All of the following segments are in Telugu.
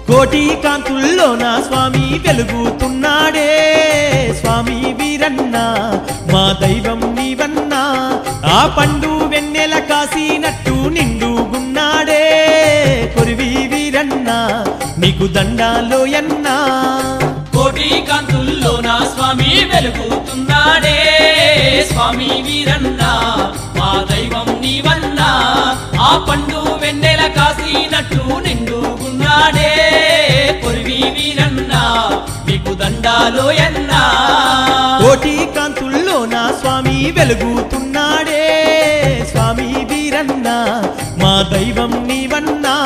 కోటి కాంతుల్లోన స్వామి వెలుగుతున్నాడే స్వామి వీరన్న మా దైవం నీవన్నా ఆ పండు వెన్నెల కాసినట్టు నిండుగున్నాడే కొరివి వీరన్న నీకు దండాలోయన్నా కోటి కాంతుల్లో నా స్వామి వెలుగుతున్నాడే స్వామి వీరన్న మా దైవం నీవన్నా ఆ పండు వెన్నెల కాసినట్టు నిండుకున్నాడే కొరివి వీరన్న నీకు దండాలో ఎన్నా కోటి కాంతుల్లోన స్వామి వెలుగుతున్నాడే స్వామి వీరన్న మా దైవం నీవన్నా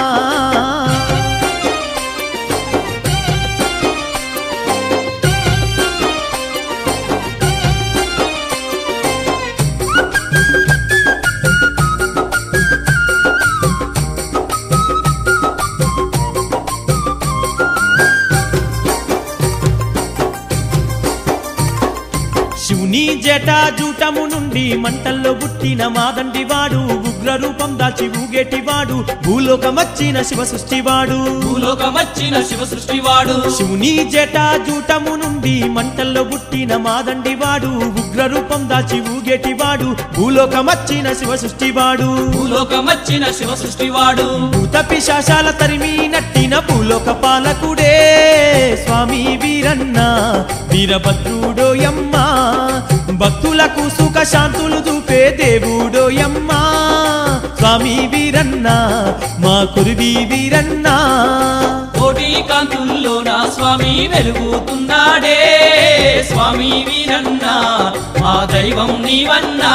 శివుని జటా జూటము నుండి మంటల్లో పుట్టిన మాదండి వాడు ఉగ్ర రూపం దాచి ఊగేటివాడు భూలోకమచ్చిన శివ సృష్టివాడు భూలోకమచ్చిన శివ సృష్టివాడు శివుని జటా జూటము నుండి మంటల్లో పుట్టిన మాదండి వాడు ఉగ్ర రూపం దాచి ఊగేటివాడు భూలోకమచ్చిన శివ సృష్టివాడు భూలోకమచ్చిన శివ సృష్టివాడు భూత పిశాశాల తరిమి నట్టిన భూలోక పాలకుడే స్వామి వీరన్న వీరభద్రుడోయమ్మ భక్తులకు సుఖ శాంతులు చూపే దేవుడోయమ్మ స్వామి వీరన్న మా కురివి వీరన్న కోటి కాంతుల్లో నా స్వామి వెలుగుతున్నాడే స్వామి వీరన్న మా దైవం నీవన్నా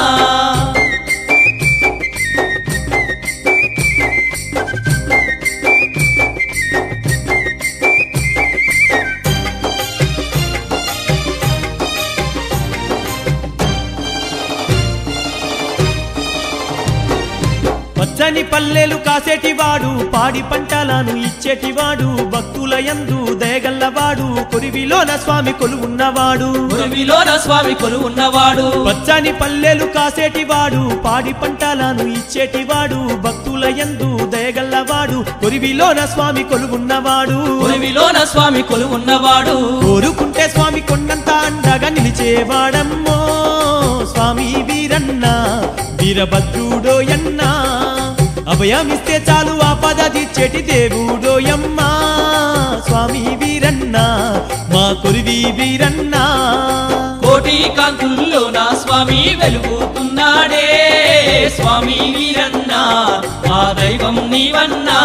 పచ్చని పల్లెలు కాసేటివాడు పాడి పంటలను ఇచ్చేటివాడు భక్తుల యందు దయగల్లవాడు కొరివిలోన స్వామి కొలువున్నవాడు గురువిలోన స్వామి కొలువున్నవాడు పచ్చని పల్లెలు కాసేటివాడు పాడి పంటలను ఇచ్చేటివాడు భక్తుల యందు దయగల్లవాడు కొరివిలోన స్వామి కొలువున్నవాడు గురువిలోన స్వామి కొలువున్నవాడు కోరుకుంటే స్వామి కొండంత అండగా నిలిచేవాడమ్మో స్వామి వీరన్న వీరభద్రుడోయన్న అభయమిస్తే చాలు ఆపద తీర్చేటి దేవుడోయమ్మ స్వామి వీరన్న మా కొరివి వీరన్న కోటి కాంతుల్లో నా స్వామి వెలుగుతున్నాడే స్వామి వీరన్న మా దైవం నీవన్నా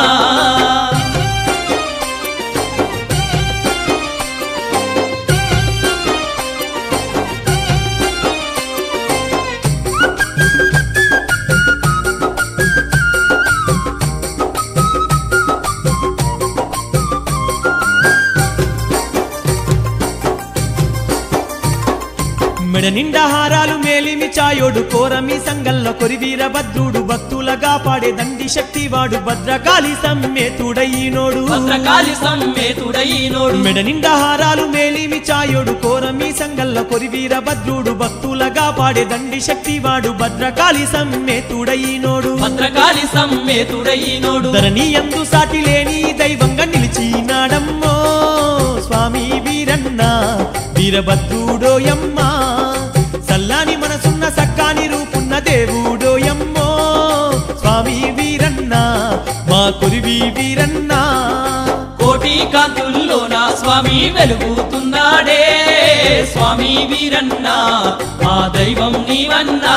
మెడ నిండా హారాలు మేలిమి చాయోడు కోరమి సంగల్ల కొరివీర భద్రుడు భక్తులగా పాడే దండి శక్తివాడు భద్రకాళి సమ్మేతుడయినోడు భద్రకాళి సమ్మేతుడయినోడు మెడ నిండా హారాలు మేలిమి చాయోడు కోరమి సంగల్ల కొరివీర భద్రుడు భక్తులగా పాడే దండి శక్తివాడు భద్రకాళి సమ్మేతుడయినోడు భద్రకాళి సమ్మేతుడయినోడు ధరణి ఎందు సాటి లేని దైవంగా నిలిచినాడమ్మో స్వామి వీరన్న వీరభద్రుడోయమ్మ సల్లాని మనసున్న సక్కాని రూపున్న దేవుడోయమ్మో స్వామి వీరన్న మా కురివి వీరన్న కోటి కాంతుల్లో నా స్వామి వెలుగుతున్నాడే స్వామి వీరన్న మా దైవం నీవన్నా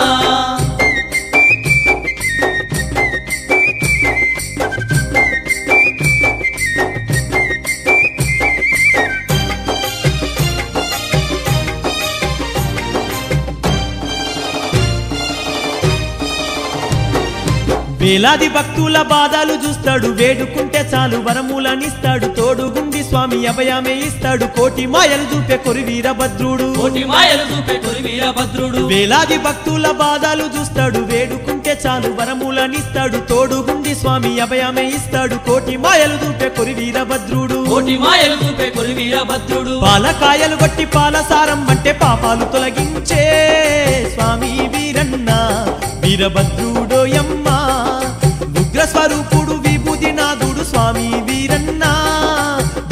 వేలాది భక్తుల బాధలు చూస్తాడు వేడుకుంటే చాలు వరములనిస్తాడు తోడుగుండి స్వామి అభయమే ఇస్తాడు కోటి మాయలు చూపే కొరి వీరభద్రుడు కోటి మాయలు చూపే కొరి వీరభద్రుడు వేలాది భక్తుల బాధలు చూస్తాడు వేడుకుంటే చాలు వరములనిస్తాడు తోడుగుండి స్వామి అభయమే ఇస్తాడు కోటి మాయలు చూపే కొరి వీరభద్రుడు కోటి మాయలు చూపే కొరి వీరభద్రుడు పాలకాయలు బట్టి పాలసారం అంటే పాపాలు తొలగించే స్వామి వీరన్న వీరభద్రుడోయమ్మ ఉగ్ర స్వరూపుడు విభూతి నాథుడు స్వామి వీరన్న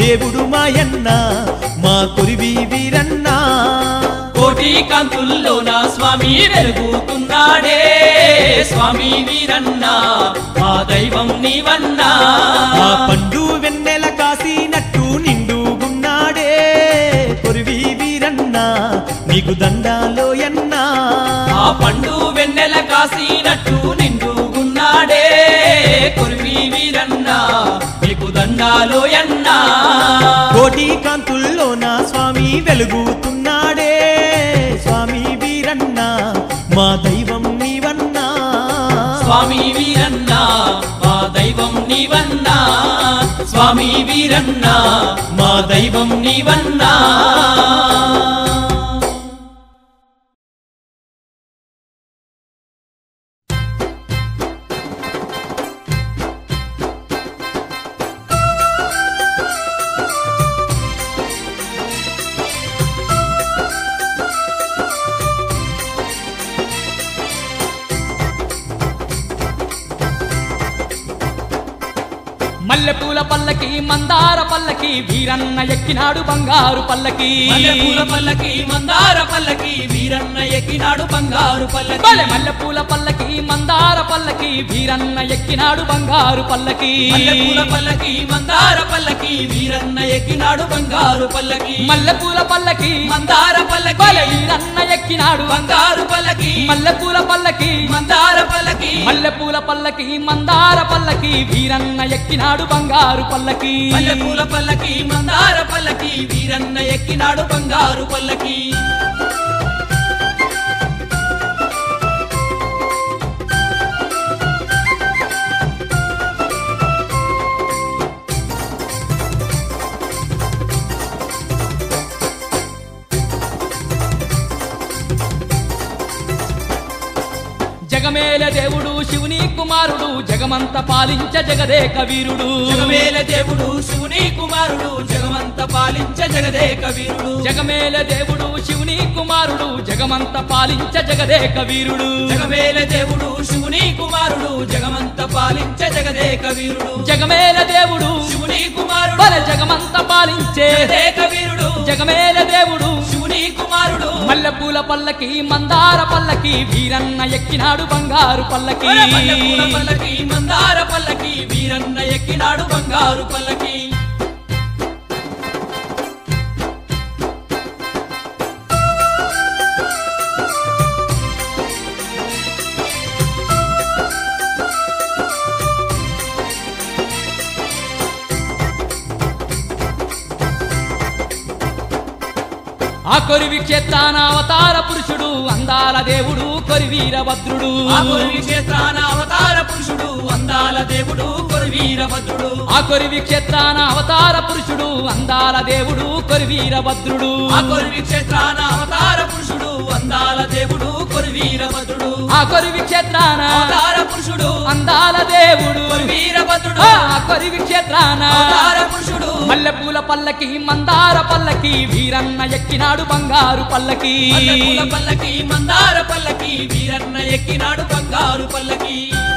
దేవుడు మాయన్న మా కొరివి వీరన్న కోటి కాంతుల్లోన స్వామి వెలుగుతున్నాడే స్వామి వీరన్న మా దైవం నీవన్నా ఆ పండు వెన్నెల కాసినట్టు నిండుగున్నాడే కొరివి వీరన్న నీకు దండాలోయన్నా ఆ పండు వెన్నెల కాసినట్టు నిండుగున్నాడే కురివి వీరన్న నీకు దండాలో ఎన్నా కోటి కాంతుల్లోన స్వామి వెలుగుతున్నాడే స్వామి వీరన్న మా దైవం నీవన్నా స్వామి వీరన్న మా దైవం నీవన్నా స్వామి వీరన్న మా దైవం నీవన్నా మల్లెపూల పల్లకి మందార పల్లకి వీరన్న ఎక్కినాడు బంగారు పల్లకి మల్లెపూల పల్లకి మందార పల్లకి వీరన్న ఎక్కినాడు బంగారు పల్లకి బలె మల్లెపూల పల్లకి మందార పల్లకి వీరన్న ఎక్కినాడు బంగారు పల్లకి మల్లెపూల పల్లకి మందార పల్లకి వీరన్న ఎక్కినాడు బంగారు పల్లకి మల్లెపూల పల్లకి మందార పల్లకి బలె వీరన్న ఎక్కినాడు బంగారు పల్లకి మల్లెపూల పల్లకి మందార పల్లకి మల్లెపూల పల్లకి మందార పల్లకి వీరన్న ఎక్కినాడు బంగారు పల్లకి మల్లెపూల పల్లకి మందార పల్లకి వీరన్న ఎక్కినాడు బంగారు పల్లకి జగమేల దేవుడు శివుని కుమారుడు జగమంత పాలించ జగదేక వీరుడు జగమేల దేవుడు శివుని కుమారుడు జగమంత పాలించ జగదేక వీరుడు జగమేల దేవుడు శివుని కుమారుడు జగమంత పాలించ జగదేక వీరుడు జగమేల దేవుడు శివుని కుమారుడు జగమంత పాలించ జగదేక వీరుడు జగమేల దేవుడు శివుని కుమారుడు బల జగమంత పాలించే జగదేక వీరుడు జగమేల దేవుడు శివుని కుమారుడు మల్లెపూల పల్లకి మందార పల్లకి వీరన్న ఎక్కినాడు బంగారు పల్లకి మల్లెపూల పల్లకి మందార పల్లకి వీరన్న ఎక్కినాడు బంగారు పల్లకి ఆ కొరివి క్షేత్రాన అవతార పురుషుడు అందాల దేవుడు కొరివీరభద్రుడు ఆ కొరివి క్షేత్రాన అవతార పురుషుడు అందాల దేవుడు కొరివీరభద్రుడు ఆ కొరివి క్షేత్రాన అవతార పురుషుడు అందాల దేవుడు కొరివీరభద్రుడు ఆ కొరివి క్షేత్రాన అవతార పురుషుడు అందాల దేవుడు కొరివీరభద్రుడు ఆ కొరివి క్షేత్రాన అవతార పురుషుడు అందాల దేవుడు కొరివీరభద్రుడు ఆ కొరివి క్షేత్రాన అవతార పురుషుడు మల్లెపూల పల్లకి మందార పల్లకి వీరన్న ఎక్కినాడు బంగారు పల్లకి మల్లెపూల పల్లకి మందార పల్లకి వీరన్న ఎక్కినాడు బంగారు పల్లకి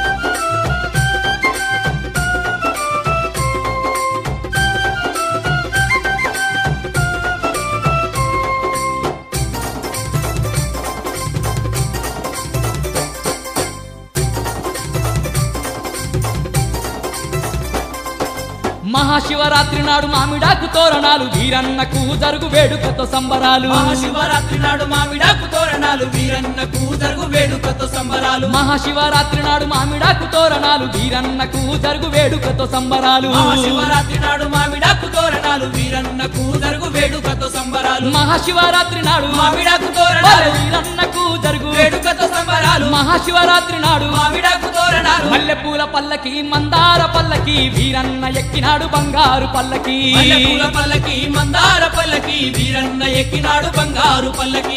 మహాశివరాత్రి నాడు మామిడాకు తోరణాలు వీరన్నకు జరుగు వేడుకతో సంబరాలు మహాశివరాత్రి నాడు మామిడాకు తోరణాలు వీరన్నకు జరుగు వేడుకతో సంబరాలు మహాశివరాత్రి నాడు మామిడాకు తోరణాలు వీరన్నకు జరుగు వేడుకతో సంబరాలు మహాశివరాత్రి నాడు మామిడాకు తోరణాలు వీరన్నకు జరుగు వేడుకతో సంబరాలు మహాశివరాత్రి నాడు మామిడాకు తోరణాలు వీరన్నకు జరుగు వేడుకతో సంబరాలు మహాశివరాత్రి నాడు మామిడాకు తోరణాలు మల్లెపూల పల్లకి మందార పల్లకి వీరన్న ఎక్కినాడు బంగారు పల్లకి మల్లెపూల పల్లకి మందార పల్లకి వీరన్న ఎక్కినాడు బంగారు పల్లకి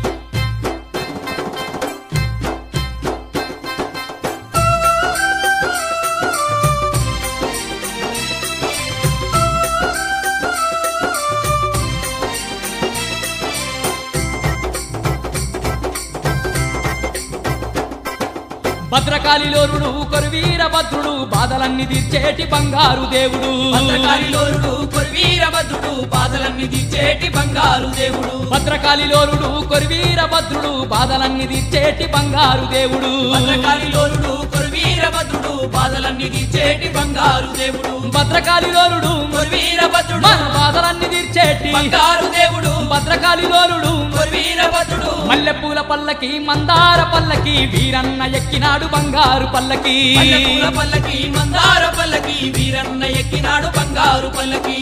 భద్రకాళిలోరుడు కొరువీర భద్రుడు బాధలన్నీ తీర్చేటి బంగారు దేవుడు భద్రకాళిలోరుడు కొరివీర భద్రుడు బాధలన్నీ తీర్చేటి బంగారు దేవుడు భద్రకాళి లోలుడు కొరివీర భద్రుడు బాధలన్నీ తీర్చేటి బంగారు దేవుడు భద్రకాళి లోలుడు కొరవీర భద్రుడు బాధలన్నీ తీర్చేటి బంగారు దేవుడు భద్రకాళి లోలుడు కొరవీర భద్రుడు మన బాధలన్నీ తీర్చేటి బంగారు దేవుడు భద్రకాళి లోలుడు కొరవీర భద్రుడు మల్లెపూల పల్లకి మందార పల్లకి వీరన్న ఎక్కినాడు బంగారు పల్లకి మల్లెపూల పల్లకి మందార పల్లకి వీరన్న ఎక్కినాడు బంగారు పల్లకి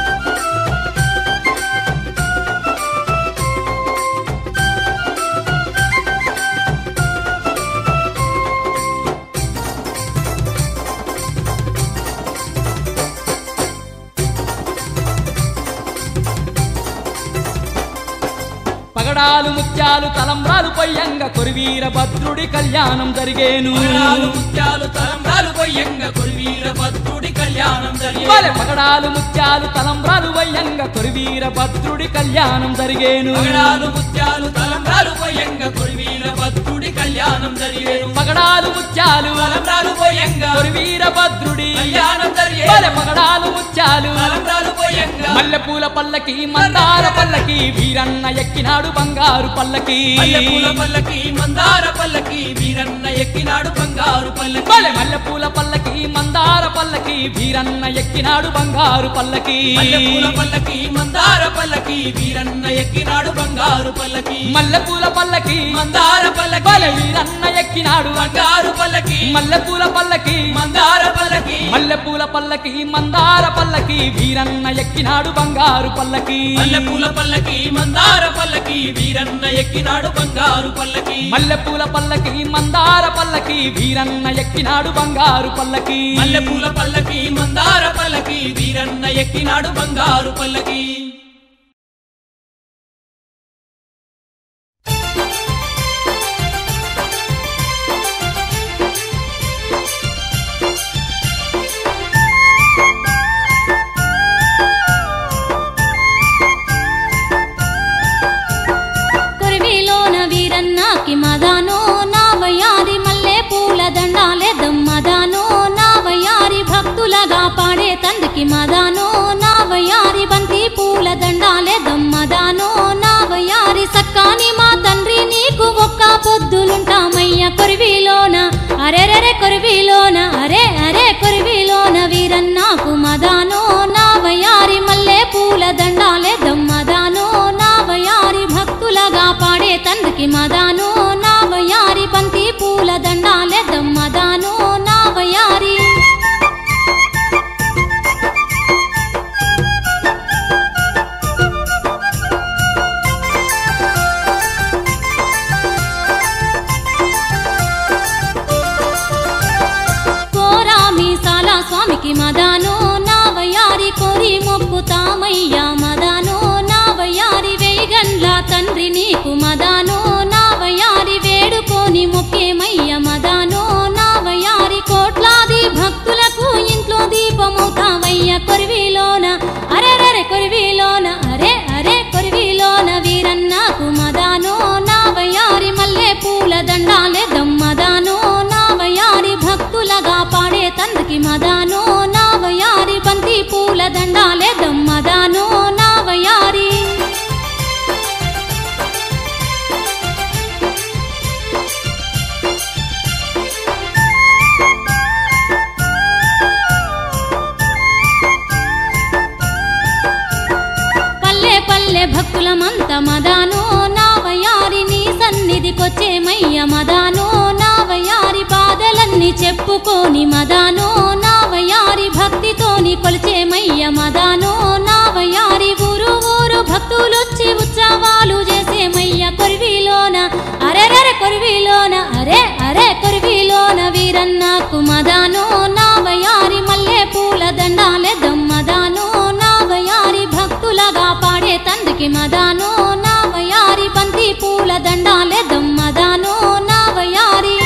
పగడాలు ముత్యాలు తలంబ్రాలు పొయ్యంగ కొరివీర భద్రుడి కళ్యాణం జరిగేను పగడాలు ముత్యాలు తలంబ్రాలు పొయ్యంగ కొరవీర భద్రుడి కళ్యాణం జరిగే వలె పగడాలు ముత్యాలు తలంబ్రాలు పొయ్యంగ కొరివీర భద్రుడి కళ్యాణం జరిగేను పగడాలు ముత్యాలు తలంబ్రాలు పొయ్యంగ కొరవీర భద్రుడి కళ్యాణం జరిగేను పగడాలు ముత్యాలు తలంబ్రాలు పొయ్యంగ కొరివీర భద్రుడి కళ్యాణం జరిగే వలె పగడాలు ముత్యాలు తలంబ్రాలు పొయ్యంగ మల్లెపూల పల్లకి మందార పల్లకి వీరన్న ఎక్కినాడు బంగారు పల్లకి మల్లెపూల పల్లకి మందార పల్లకి వీరన్న ఎక్కినాడు బంగారు పల్లకి వలె మల్లెపూల పల్లకి మందార పల్లకి వీరన్న ఎక్కినాడు బంగారు పల్లకి మల్లెపూల పల్లకి మందార పల్లకి వీరన్న ఎక్కినాడు బంగారు పల్లకి మల్లెపూల పల్లకి మందార పల్లకి వలె వీరన్న ఎక్కినాడు బంగారు పల్లకి మల్లెపూల పల్లకి మందార పల్లకి మల్లెపూల పల్లకి మందార పల్లకి వీరన్న ఎక్కినాడు బంగారు పల్లకి మల్లెపూల పల్లకి మందార పల్లకి వీరన్న ఎక్కినాడు బంగారు పల్లకి మల్లెపూల పల్లకి మందార పల్లకి వీరన్న ఎక్కినాడు బంగారు పల్లకి మల్లెపూల పల్లకి మందార పల్లకి వీరన్న ఎక్కినాడు బంగారు పల్లకి కొరివిలోన వీరన్నకి మదానో నావయారి మల్లె పూల దండాలే దమ్మదానో నావయారి భక్తులగా పాడే తండ్రికి మదానో నావయారి బంతి పూల దండాలే దమ్మదానో నావయారి సక్కాని మా తండ్రి నీకు ఒక్క పొద్దులుంటామయ్య కొరివిలోన అరెరెరె కొరివిలోన అరే అరే కొరివిలోన వీరన్నాకు మదానో నావయారి మల్లె పూల దండాలే దమ్మదానో నావయారి భక్తులగా పాడే తండ్రికి మదానో నావయారి పంతి పూల దండాలే దమ్మదానో నావయారి కోరా మీసాల స్వామికి మదానో నావయారి కోరి మొక్కుతామయ్యా మదానో నావయారి వేగండ్ల తండ్రి నీకు మదానో నావయారి వేడుకోని మొక్కేమయ్య మదానో నావయారి కోట్లాది భక్తులకు ఇంట్లో దీపమవుతావయ్య కొరివిలోన అరెరెరె కొరివిలోన అరే అరే కొరివిలోన వీరన్నాకు మదానో నావయారి మల్లె పూల దండాలే దమ్మదానో నావయారి భక్తులగా పాడే తండ్రికి మదానో నావయారి బంతి పూల దండాలే దమ్మదానో నావయారి పల్లె పల్లె భక్తులమంత మదానో నావయారి నీ సన్నిధికొచ్చేమయ్య మదానో నావయారి బాధలన్నీ చెప్పుకోని మదానో నావయారి భక్తితోని కొలిచేమయ్య మదానో నావయారి ఊరు ఊరు భక్తులొచ్చి ఉత్సవాలు చేసేమయ్య కొరివిలోన అరెరెరె కొరివిలోన అరే అరే కొరివిలోన వీరన్నకు మదానో నావయారి మల్లె పూల దండాలే దమ్మదానో నావయారి భక్తులగా పాడే తండ్రికి మదానో నావయారి బంతి పూల దండాలే దమ్మదానో నావయారి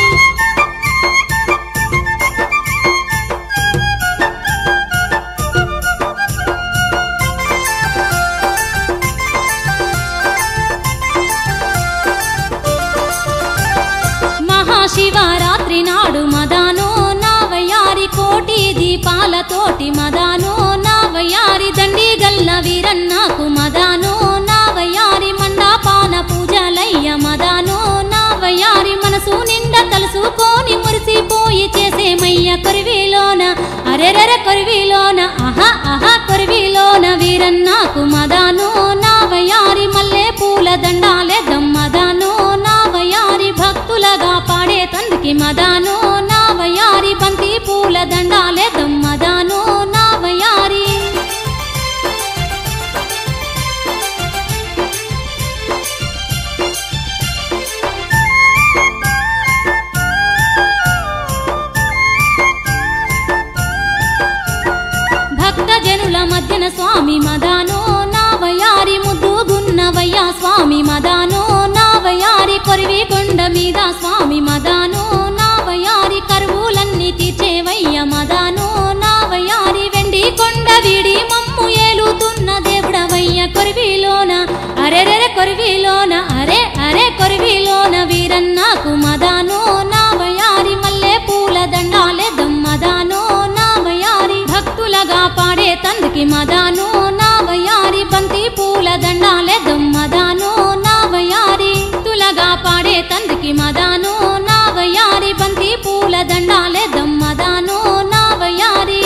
మహాశివరాత్రి నాడు మదానో నావయారి కోటి దీపాలతోటి మదానో నావయారి దండి గల్ల వీరన్నకు మదాను నా వయారి మండపాన పూజలయ్య మదాను నా వయారి మనసు నిండా తలుసుకొని మురిసిపోయి చేసేమయ్య కొరివిలోన అరెరెర కొరివిలోన ఆహా ఆహా కొరివిలోన వీరన్నకు మదాను నా వయారి మల్లె పూల దండాలే దమ్మదాను నా వయారి భక్తులగా పాడే తందుకి మదాను నా వయారి బంతి పూల దండాలే దమ్మదాను నా వయారి భక్త జనుల మధ్యన స్వామి మదానో నావయారి ముద్దుగున్నవయ్యా స్వామి మదానో నావయారి కొరివి కొండ మీద స్వామి మదానో నావయారి కరువులన్నీ తీర్చేవయ్య మదానో నావయారి వెండి కొండ వీడి మమ్ము ఏలుతున్న దేవుడవయ్య కొరివిలోన అరెరెర కొరివిలోన అరే అరే కొరివిలోన వీరన్నకు మదానో నావయారి మల్లె పూల దండాలే దమ్మదానో నావయారి భక్తులగా పాడే తందుకి మదానో నావయారి బంతి పూల దండాలే దమ్మదానో నావయారి తులగా పాడే తందుకి మదానో నావయారి బంతి పూల దండాలే దమ్మదానో నావయారి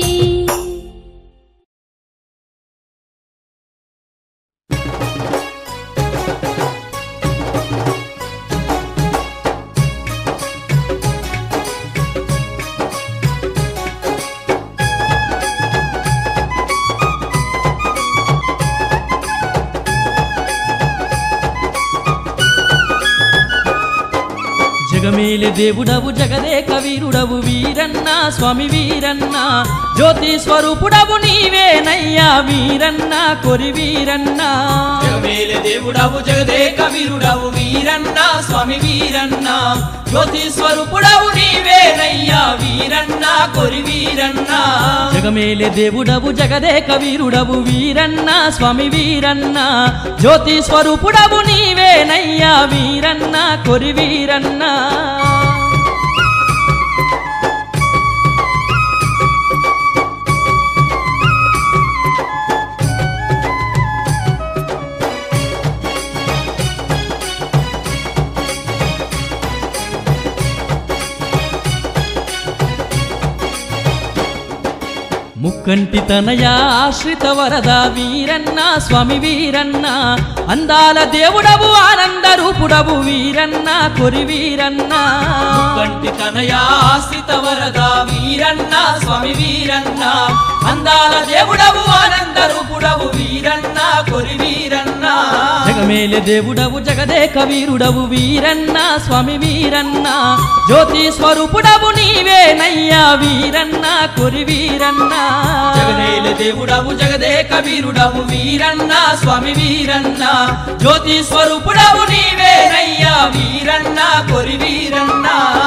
జగమేలి దేవుడవు జగదేక వీరుడవు వీరన్న స్వామి వీరన్న జ్యోతి స్వరూపుడవు నీవేనయ్యా వీరన్న కొరి వీరన్న జగమేలే దేవుడవు జగదేక వీరుడవు వీరన్న స్వామి వీరన్న జ్యోతి స్వరూపుడవు నీవేనయ్యా వీరన్న కొరి వీరన్న జగమేలి దేవుడవు జగదేక వీరుడవు వీరన్న స్వామి వీరన్న జ్యోతి స్వరూపుడవు నీవేనయ్యా వీరన్న కొరి వీరన్న ముక్కంటి తనయ ఆశ్రిత వరద వీరన్న స్వామి వీరన్న అందాల దేవుడవు ఆనంద రూపుడవు వీరన్న కొరి వీరన్న కంటి తనయ ఆశ్రిత వరద వీరన్న స్వామి వీరన్న అందాల దేవుడవు ఆనంద రూపుడవు వీరన్న కొరి వీరన్న జగమేలే దేవుడవు జగదేక వీరుడవు వీరన్న స్వామి వీరన్న జ్యోతి స్వరూపుడవు నీవేనయ్యా వీరన్న కొరి వీరన్న జగనేల దేవుడవు జగదేక వీరుడవు వీరన్న స్వామి వీరన్న జ్యోతి స్వరూపుడవు నీవేనయ్యా వీరన్న కొరి వీరన్న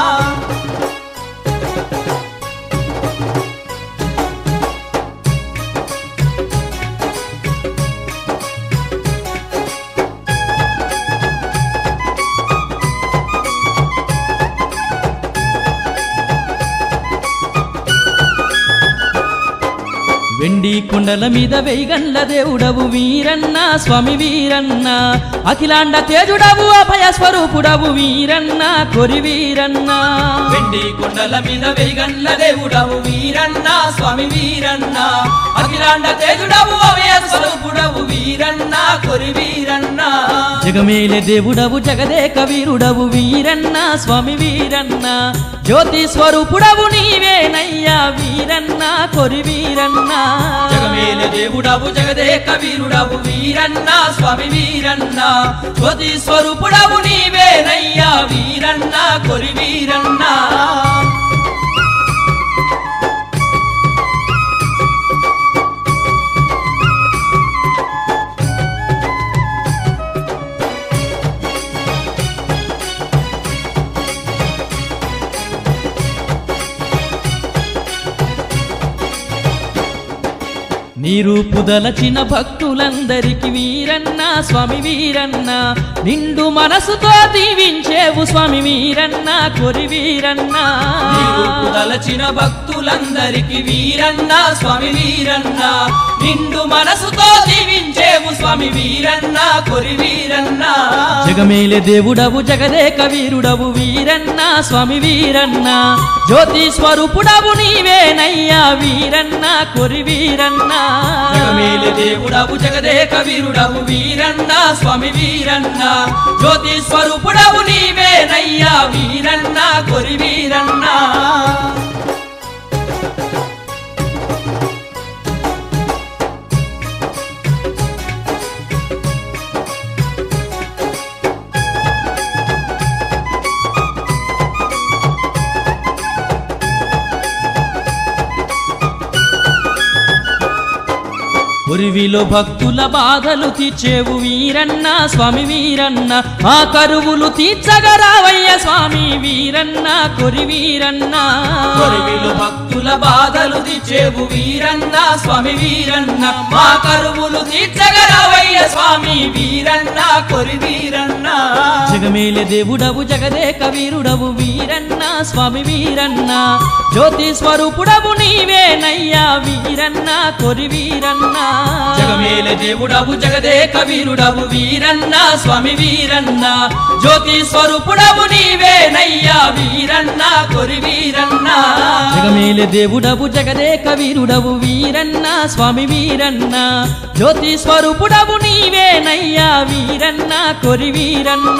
వెండి కొండల మీద వెయ్యగండ్ల దేవుడవు వీరన్న స్వామి వీరన్న అఖిలాండ తేజుడవు అభయ స్వరూపుడవు వీరన్న కొరి వీరన్న వెండి కొండల మీద వెయ్యగండ్ల దేవుడవు వీరన్న స్వామి వీరన్న అఖిలాండ తేజుడవు అభయ స్వరూపుడవు వీరన్న కొరి వీరన్న జగమేలే దేవుడవు జగదేక వీరుడవు వీరన్న స్వామి వీరన్న జ్యోతి స్వరూపుడవు నీవేనయ్యా వీరన్న కొరి వీరన్న జగమేల దేవుడవు జగదేక వీరుడవు వీరన్న స్వామి వీరన్న జ్యోతి స్వరూపుడవు నీవేనయ్యా వీరన్న కొరి వీరన్న నీ రూపుదలచిన భక్తులందరికి వీరన్న స్వామి వీరన్న నిండు మనసుతో దీవించేవు స్వామి వీరన్న కొరి వీరన్న నీవు దలచిన భక్తు భక్తులందరికి వీరన్న స్వామి వీరన్న నిండు మనసుతో దీవించేవు స్వామి వీరన్న కొరి వీరన్న జగమేలే దేవుడవు జగదేక వీరుడవు వీరన్న స్వామి వీరన్న జ్యోతి స్వరూపుడవు నీవేనయ్యా వీరన్న కొరి వీరన్న జగమేలి దేవుడవు జగదేక వీరుడవు వీరన్న స్వామి వీరన్న జ్యోతి స్వరూపుడవు నీవేనయ్యా వీరన్న కొరి వీరన్న ఉరివిలో భక్తుల బాధలు తీర్చేవు వీరన్న స్వామి వీరన్న ఆ కరువులు తీర్చగరావయ్య స్వామి వీరన్న కొరి వీరన్న కొరివిలు భక్తుల బాధలు దిచ్చేవు వీరన్న స్వామి వీరన్న మా కరువులు తీర్చగలవయ్య స్వామి వీరన్న కొరి వీరన్న జగమేలే దేవుడవు జగదేక వీరుడవు వీరన్న స్వామి వీరన్న జ్యోతి స్వరూపుడవు నీవేనయ్యా వీరన్న కొరి వీరన్న జగమేల దేవుడవు జగదేక వీరుడవు వీరన్న స్వామి వీరన్న జ్యోతి స్వరూపుడవు నీవేనయ్యా వీరన్న కొరి వీరన్న జగమేలే దేవుడవు జగదేక వీరుడవు వీరన్న స్వామి వీరన్న జ్యోతి స్వరూపుడవు నీవేనయ్యా వీరన్న కొరి వీరన్న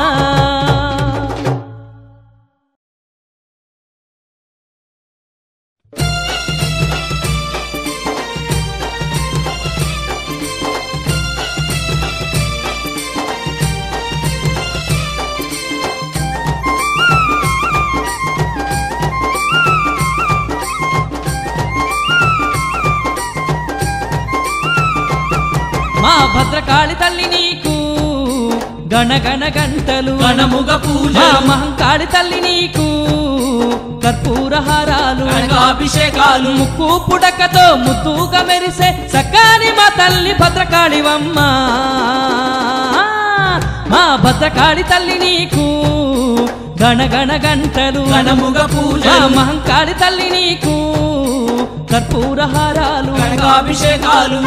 మా భద్రకాళి తల్లి నీకు గణగణ గంటలు గణముగ పూజ మా మహంకాళి తల్లి నీకు కర్పూర హారాలు అభిషేకాలు ముక్కు పుడకతో ముద్దుగా మెరిసే సకాని మా తల్లి భద్రకాళివమ్మ మా భద్రకాళి తల్లి నీకు గణగణ గంటలు గణముగ పూజ మా మహంకాళి తల్లి నీకు కర్పూర హారాలు అభిషేకాలు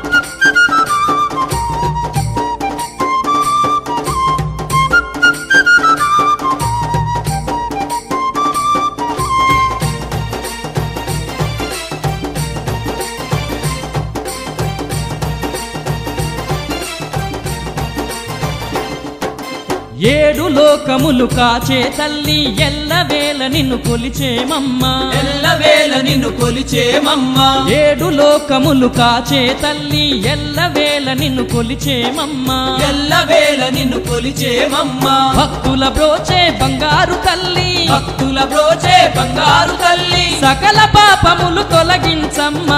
ఏడు లోకములు కాచే తల్లి ఎల్లవేళ నిన్ను కొలిచేమమ్మా ఎల్లవేళ నిన్ను కొలిచేమమ్మా ఏడు లోకములు కాచే తల్లి ఎల్లవేళ నిన్ను కొలిచేమమ్మా ఎల్లవేళ నిన్ను కొలిచేమమ్మా భక్తుల బ్రోచే బంగారు తల్లి భక్తుల బ్రోచే బంగారు తల్లి సకల పాపములు తొలగించమ్మా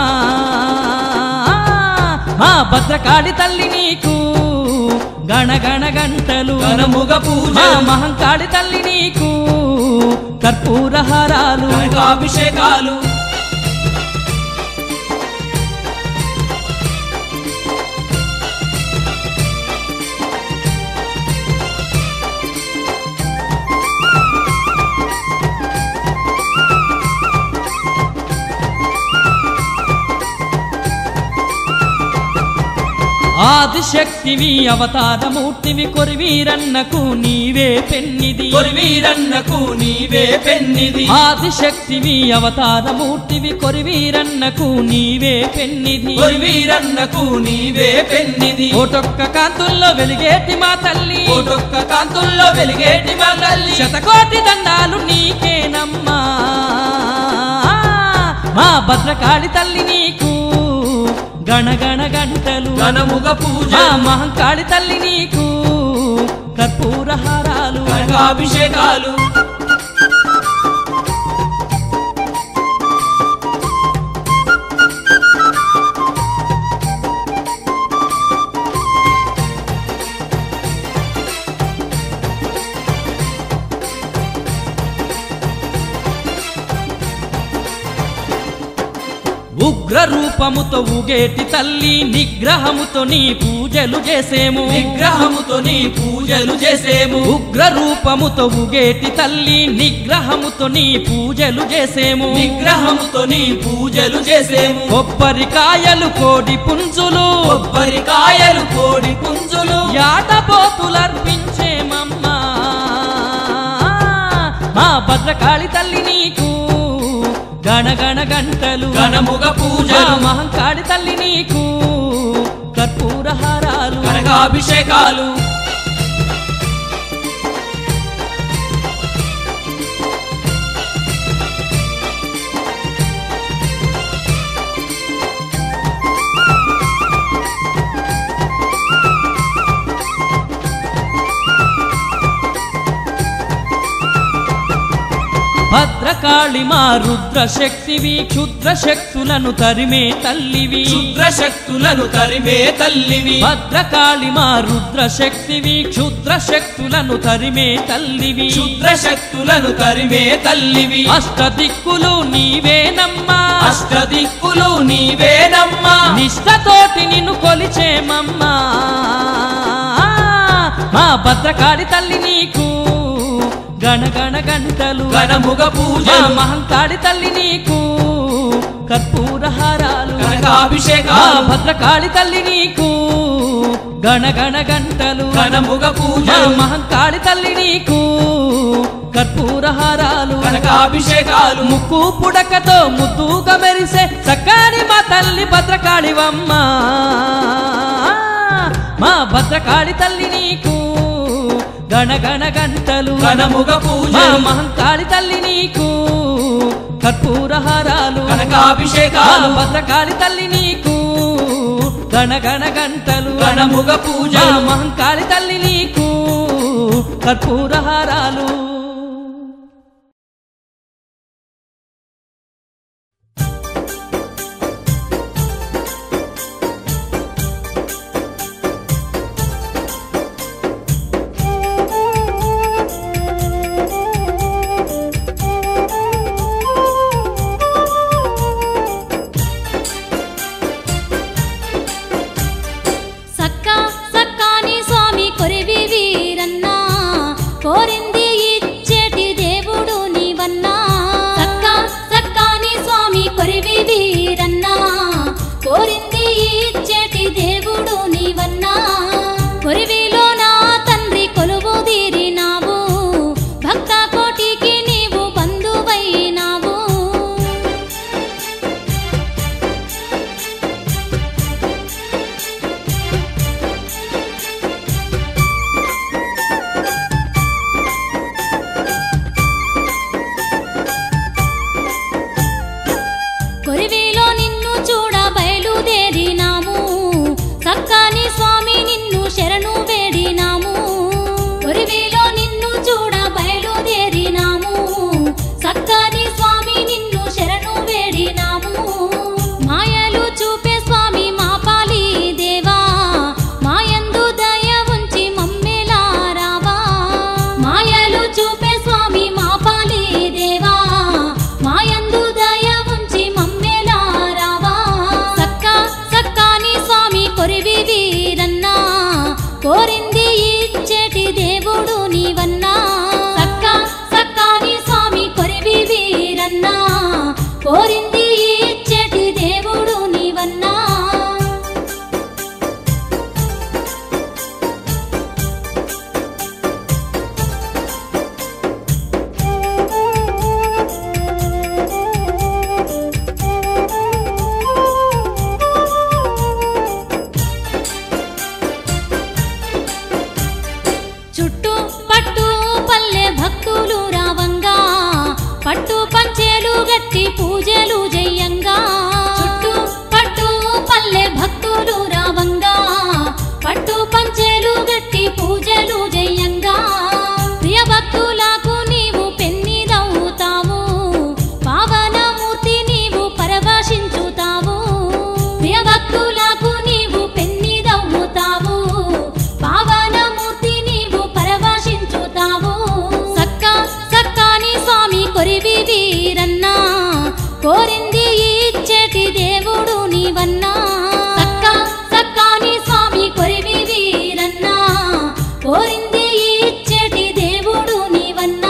మా భద్రకాళి తల్లి నీకు గణగణ గంటలు గణముగ పూజ మా మహంకాళి తల్లి నీకు కర్పూర హారాలు అభిషేకాలు ఆదిశక్తివి అవతారమూర్తివి కొరివీరన్నకు నీవే పెన్నిది కొరివీరన్నకు నీవే పెన్నిది ఆదిశక్తివి అవతారమూర్తివి కొరివీరన్నకు నీవే పెన్నిది కొరివీరన్నకు నీవే పెన్నిది ఓటొక్క కాంతుల్లో వెలిగేటి మా తల్లి కోటొక్క కాంతుల్లో వెలిగేటి మా తల్లి శతకోటి దండాలు నీకేనమ్మా మా భద్రకాళి తల్లి నీకు గణగణ గంటలు గణముగ పూజ మా మహంకాళి తల్లి నీకు కర్పూర హారాలు అభిషేకాలు ఉగ్ర రూపముతో ఊగేటి తల్లి నిగ్రహముతో నీ పూజలు చేసేము విగ్రహముతో నీ పూజలు చేసేము ఉగ్ర రూపముతో ఊగేటి తల్లి నిగ్రహముతో నీ పూజలు చేసేము విగ్రహముతో నీ పూజలు చేసేము కొబ్బరికాయలు కోడి పుంజులు కొబ్బరికాయలు కోడి పుంజులు యాటపోతులర్పించేమమ్మా మా భద్రకాళి తల్లి నీకు గణగణ గంటలు గణముగ మా పూజలు మహంకాళి తల్లి నీకు కర్పూర హారాలు కనకాభిషేకాలు భద్రకాళి మా రుద్ర శక్తివి క్షుద్ర శక్తులను తరిమే తల్లివి క్షుద్ర శక్తులను తరిమే తల్లివి భద్రకాళి మా రుద్ర శక్తివి క్షుద్ర శక్తులను తరిమే తల్లివి క్షుద్ర శక్తులను తరిమే తల్లివి అష్టదిక్కులు నీవేనమ్మా అష్టదిక్కులు నీవేనమ్మా నిష్టతోటి నిన్ను కొలిచేమమ్మా మా భద్రకాళి తల్లి నీకు గణగణ గంటలు గణముగ మా పూజలు మహంకాళి తల్లి నీకు కర్పూర హారాలు మా కనకాభిషేకాలు భద్రకాళి తల్లి నీకు గణగణ గంటలు గణముగ మా పూజలు మహంకాళి తల్లి నీకు కర్పూర హారాలు కనకాభిషేకాలు ముక్కు పుడకతో ముద్దుగా మెరిసే చక్కని మా తల్లి భద్రకాళివమ్మ మా భద్రకాళి తల్లి నీకు గణగణ గంటలు గణముగ మా పూజలు మహంకాళి తల్లి నీకు కర్పూర హారాలు మా కనకాభిషేకాలు భద్రకాళి తల్లి నీకు గణగణ గంటలు గణముగ మా పూజలు మహంకాళి తల్లి నీకు కర్పూర హారాలు సక్క సక్కాని స్వామి కొరివి వీరన్నా కోరింది ఇచ్చేటి దేవుడు నీవన్నా సక్క సక్కాని స్వామి కొరివి వీరన్నా కోరింది ఇచ్చేటి దేవుడు నీవన్నా కొరివిలో నా తండ్రి కొలువు తీరినావు భక్త కోటికి నీవు బంధువైనావు కొరివిలో నిన్ను చూడ బయలుదేరినాము సక్కాని స్వామి నిన్ను శరణు వేడినాము కొరివిలో నిన్ను చూడ బయలుదేరినాము సక్కాని స్వామి నిన్ను శరణు వేడినాము మాయలు చూపే స్వామి మా పాలి దేవా మాయందు దయ ఉంచి మమ్మెలా రావా మాయలు చూపే స్వామి మా పాలి దేవా మాయందు దయ ఉంచి మమ్మెలా నీవన్నా సక్క సక్కాని స్వామి కొరివి వీరన్నా కోరింది ఇచ్చేటి దేవుడు నీవన్నా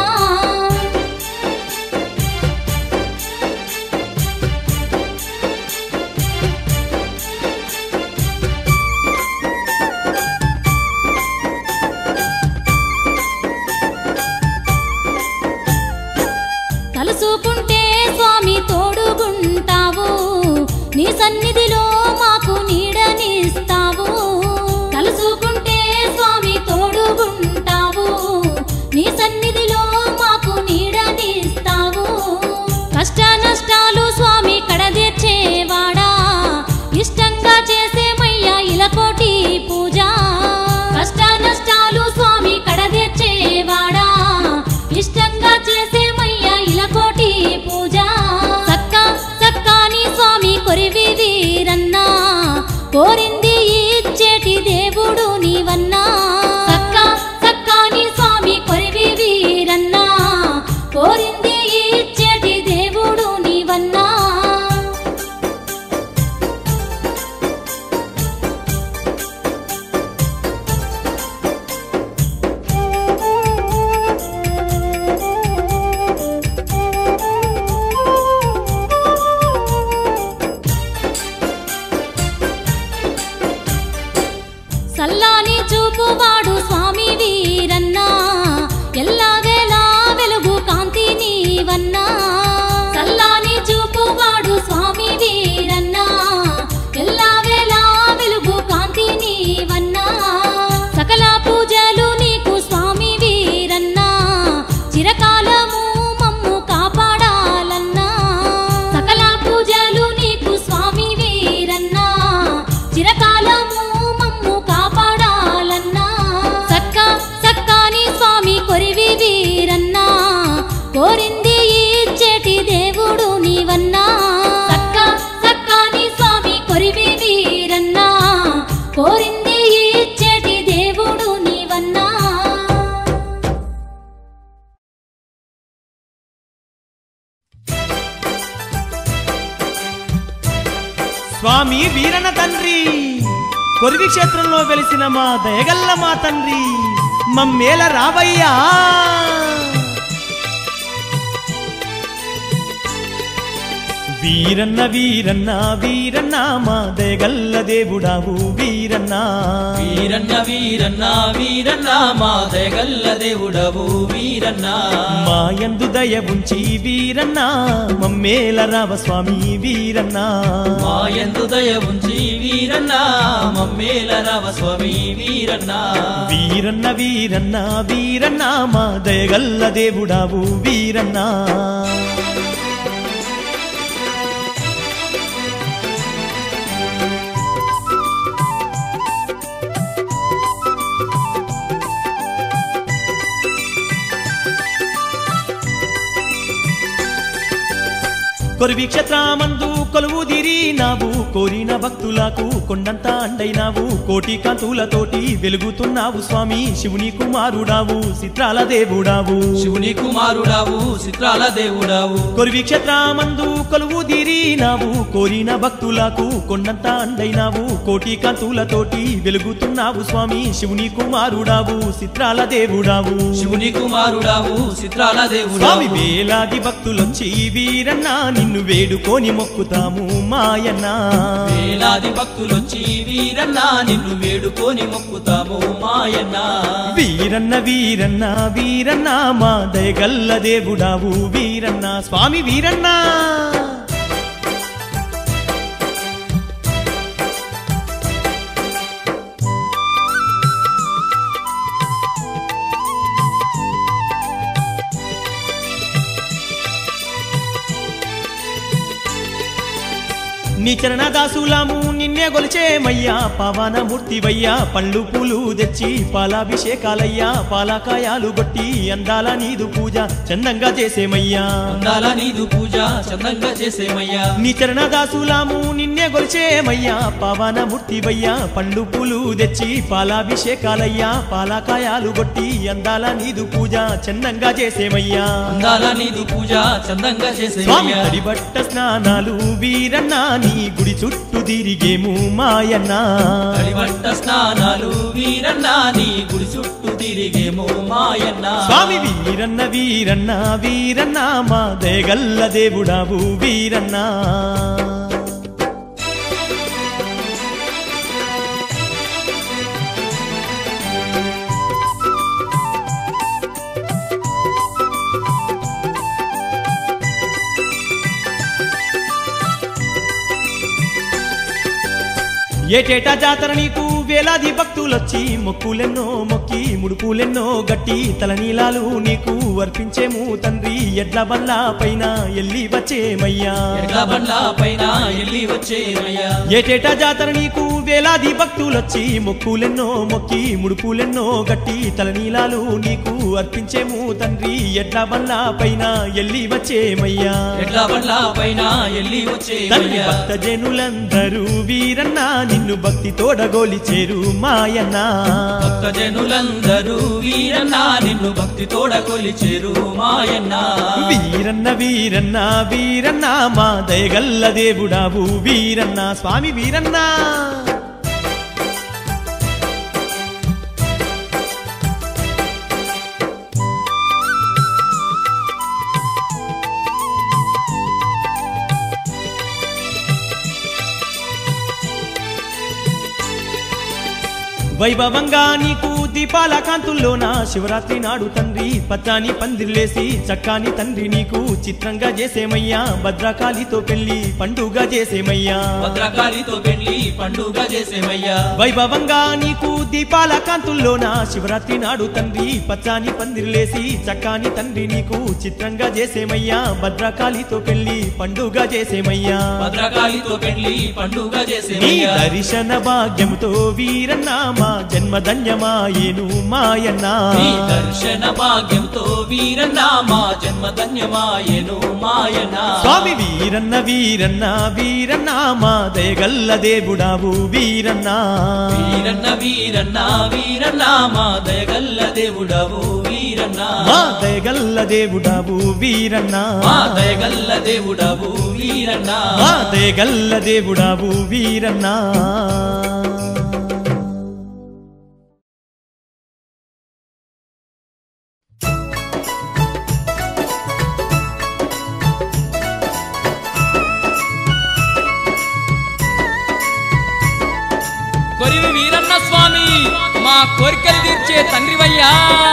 తలుసుకుంటే స్వామి తోడుగుంటావు నీ సన్నిధిలో మాకు నీడనిస్తావు తలుసుకుంటే స్వామి తోడుగుంటావు నీ సన్నిధిలో మాకు నీడనిస్తావు కష్ట నష్టాలు స్వామి కడదీర్చేవాడా ఇష్టంగా చేసేమయ్యా ఇలకోటి పూజ కష్ట నష్టాలు స్వామి కడదీర్చేవాడా ఇష్టంగా చేసేమయ్యా ఇలకోటి పూజ సక్క సక్కాని స్వామి కొరివి వీరన్నా కోరింది ఇచ్చేటి దేవుడు నీవన్నా సక్క సక్కాని స్వామి కొరివి వీరన్నా కోరింది ఇచ్చేటి దేవుడు నీవన్నా సల్లాని చూపువాడు స్వామి వీరన్నా ఎల్లావేలా వెలుగు కాంతి నీవన్నా సల్లాని చూపువాడు స్వామి వీరన్నా ఎల్లావేలా వెలుగు కాంతి నీవన్నా సకల పూజలు నీకు స్వామి వీరన్నా చిరకాలము మమ్ము కాపాడాలన్నా సకల పూజలు నీకు స్వామి వీరన్నా చిరకాలము మమ్ము కాపాడాలన్నా సక్క సక్కాని స్వామి కొరివి వీరన్నా కోరింది ఇచ్చేటి దేవుడు నీవన్నా సక్క సక్కాని స్వామి కొరివి వీరన్నా కోరింది ఇచ్చేటి దేవుడు నీవన్నా స్వామి వీరన తండ్రి కొరివి క్షేత్రంలో వెలిసిన మా దయగల్ల మా తండ్రి మమ్మేల రావయ్యా వీరన్న వీరన్న వీరన్న మా దయగల్ల దేవుడావు వీరన్న వీరన్న వీరన్న వీరన్న మా దయగల్ల దేవుడవు వీరన్న మాయందు దయ ఉంచి వీరన్న మమ్మేల రావ స్వామి వీరన్న మాయందు దయ ఉంచి వీరన్న మమ్మేల రావ స్వామి వీరన్న వీరన్న వీరన్న వీరన్న మా దయగల్ల దేవుడావు వీరన్న కొరివి క్షేత్రమందు కొలువు నావు కోరిన భక్తులకు కొండంత అండైనావు కోటి కాంతులతోటి వెలుగుతున్నావు స్వామి శివుని కుమారుడావు చిత్రాల దేవుడావు శివుని కుమారుడావు చిత్రాల దేవుడావు కొరివి క్షేత్రమందు కొలువు నావు కోరిన భక్తులకు కొండంత అండైనావు కోటి కాంతులతోటి వెలుగుతున్నావు స్వామి శివుని కుమారుడావు చిత్రాల దేవుడావు శివుని కుమారుడావు చిత్రాల స్వామి దేవుడావు వేలాది భక్తులొచ్చి వీరన్న నిన్ను వేడుకొని మొక్కుతాము మాయన్న వేలాది భక్తులొచ్చి వీరన్న నిన్ను వేడుకొని మొక్కుతాము మాయన్న వీరన్న వీరన్న వీరన్న మా దయగల్ల దేవుడావు వీరన్న స్వామి వీరన్న నీ చరణదాసులాము నిన్నే గొలిచేమయ్యా పవనమూర్తివయ్యా పళ్ళు పూలు తెచ్చి పాలాభిషేకాలయ్యా పాలకాయాలు గొట్టి అందాల నీదు పూజ చందంగా చేసేమయ్యా అందాల నీదు పూజ చందంగా చేసేమయ్యా నీ చరణదాసులాము నిన్నే గొలిచేమయ్యా పవనమూర్తివయ్యా పండ్లు పూలు తెచ్చి పాలాభిషేకాలయ్యా పాలకాయాలు గొట్టి అందాల నీదు పూజ చందంగా చేసేమయ్యా అందాల నీదు పూజ చందంగా స్వామి చేసేమయ్యా తడిబట్ట స్నానాలు వీరన్న నీ గుడి చుట్టూ తిరిగేము మాయన్న కలివంట స్నానాలు వీరన్న నీ గుడి చుట్టూ తిరిగేమో మాయన్న స్వామి వీరన్న వీరన్న వీరన్న మా దయగల్ల దేవుడావు వీరన్న ఏటేటా జాతర నీకు వేలాది భక్తులొచ్చి మొక్కులెన్నో మొక్కి ముడుపులెన్నో గట్టి తలనీలాలు నీకు అర్పించేము తండ్రి ఎడ్ల బల్ల పైన ఎల్లి వచ్చేమయ్యా ఎడ్ల బండ్ల పైన ఎల్లి వచ్చేమయ్యా ఏటేటా జాతర నీకు వేలాది భక్తులొచ్చి మొక్కులెన్నో మొక్కి ముడుపులెన్నో గట్టి తలనీలాలు నీకు అర్పించేము తండ్రి ఎడ్ల బల్ల పైన ఎల్లి వచ్చేమయ్యా ఎడ్ల బండ్ల పైన ఎల్లి తండ్రి వచ్చేమయ్యా భక్త జనులందరూ వీరన్న నిన్ను భక్తి తోడగోలి చేరు మాయన్న భక్త జనులందరూ వీరన్న నిన్ను భక్తి తోడ కొలిచేరు మాయన్న వీరన్న వీరన్న వీరన్న మా దయగల్ల దేవుడావు వీరన్న స్వామి వీరన్న వైభవంగా నీకు దీపాల కాంతుల్లోన శివరాత్రి నాడు తండ్రి పచ్చాని పందిర్లేసి చక్కాని తండ్రి నీకు చిత్రంగా చేసేమయ్యా భద్రకాళితో పెళ్లి పండుగ చేసేమయ్యా భద్రకాళితో పెళ్లి పండుగ చేసేమయ్యా వైభవంగా నీకు దీపాల కాంతుల్లోన శివరాత్రి నాడు తండ్రి పచ్చాని పందిర్లేసి చక్కాని తండ్రి నీకు చిత్రంగా చేసేమయ్యా భద్రకాళితో పెళ్లి పండుగ చేసేమయ్యా భద్రకాళితో పెళ్లి పండుగ నీ చేసేమయ్యా దర్శన భాగ్యముతో వీరన్న మా జన్మధన్యమాయేను మాయన్న నీ దర్శన భాగ్యంతో వీరన్న మా జన్మ ధన్యమాయను మాయన స్వామి వీరన్న వీరన్న వీరన్న మా దయగల్ల దేవుడావు వీరన్న వీరన్న వీరన్న వీరన్న మా దయగల్ల దేవుడవు వీరన్న మా దయగల్ల దేవుడావు వీరన్న మా దయగల్ల దేవుడవు వీరన్న మా దయగల్ల దేవుడావు వీరన్న కొరివి వీరన్న స్వామి మా కోరికలు తీర్చే తండ్రివయ్యా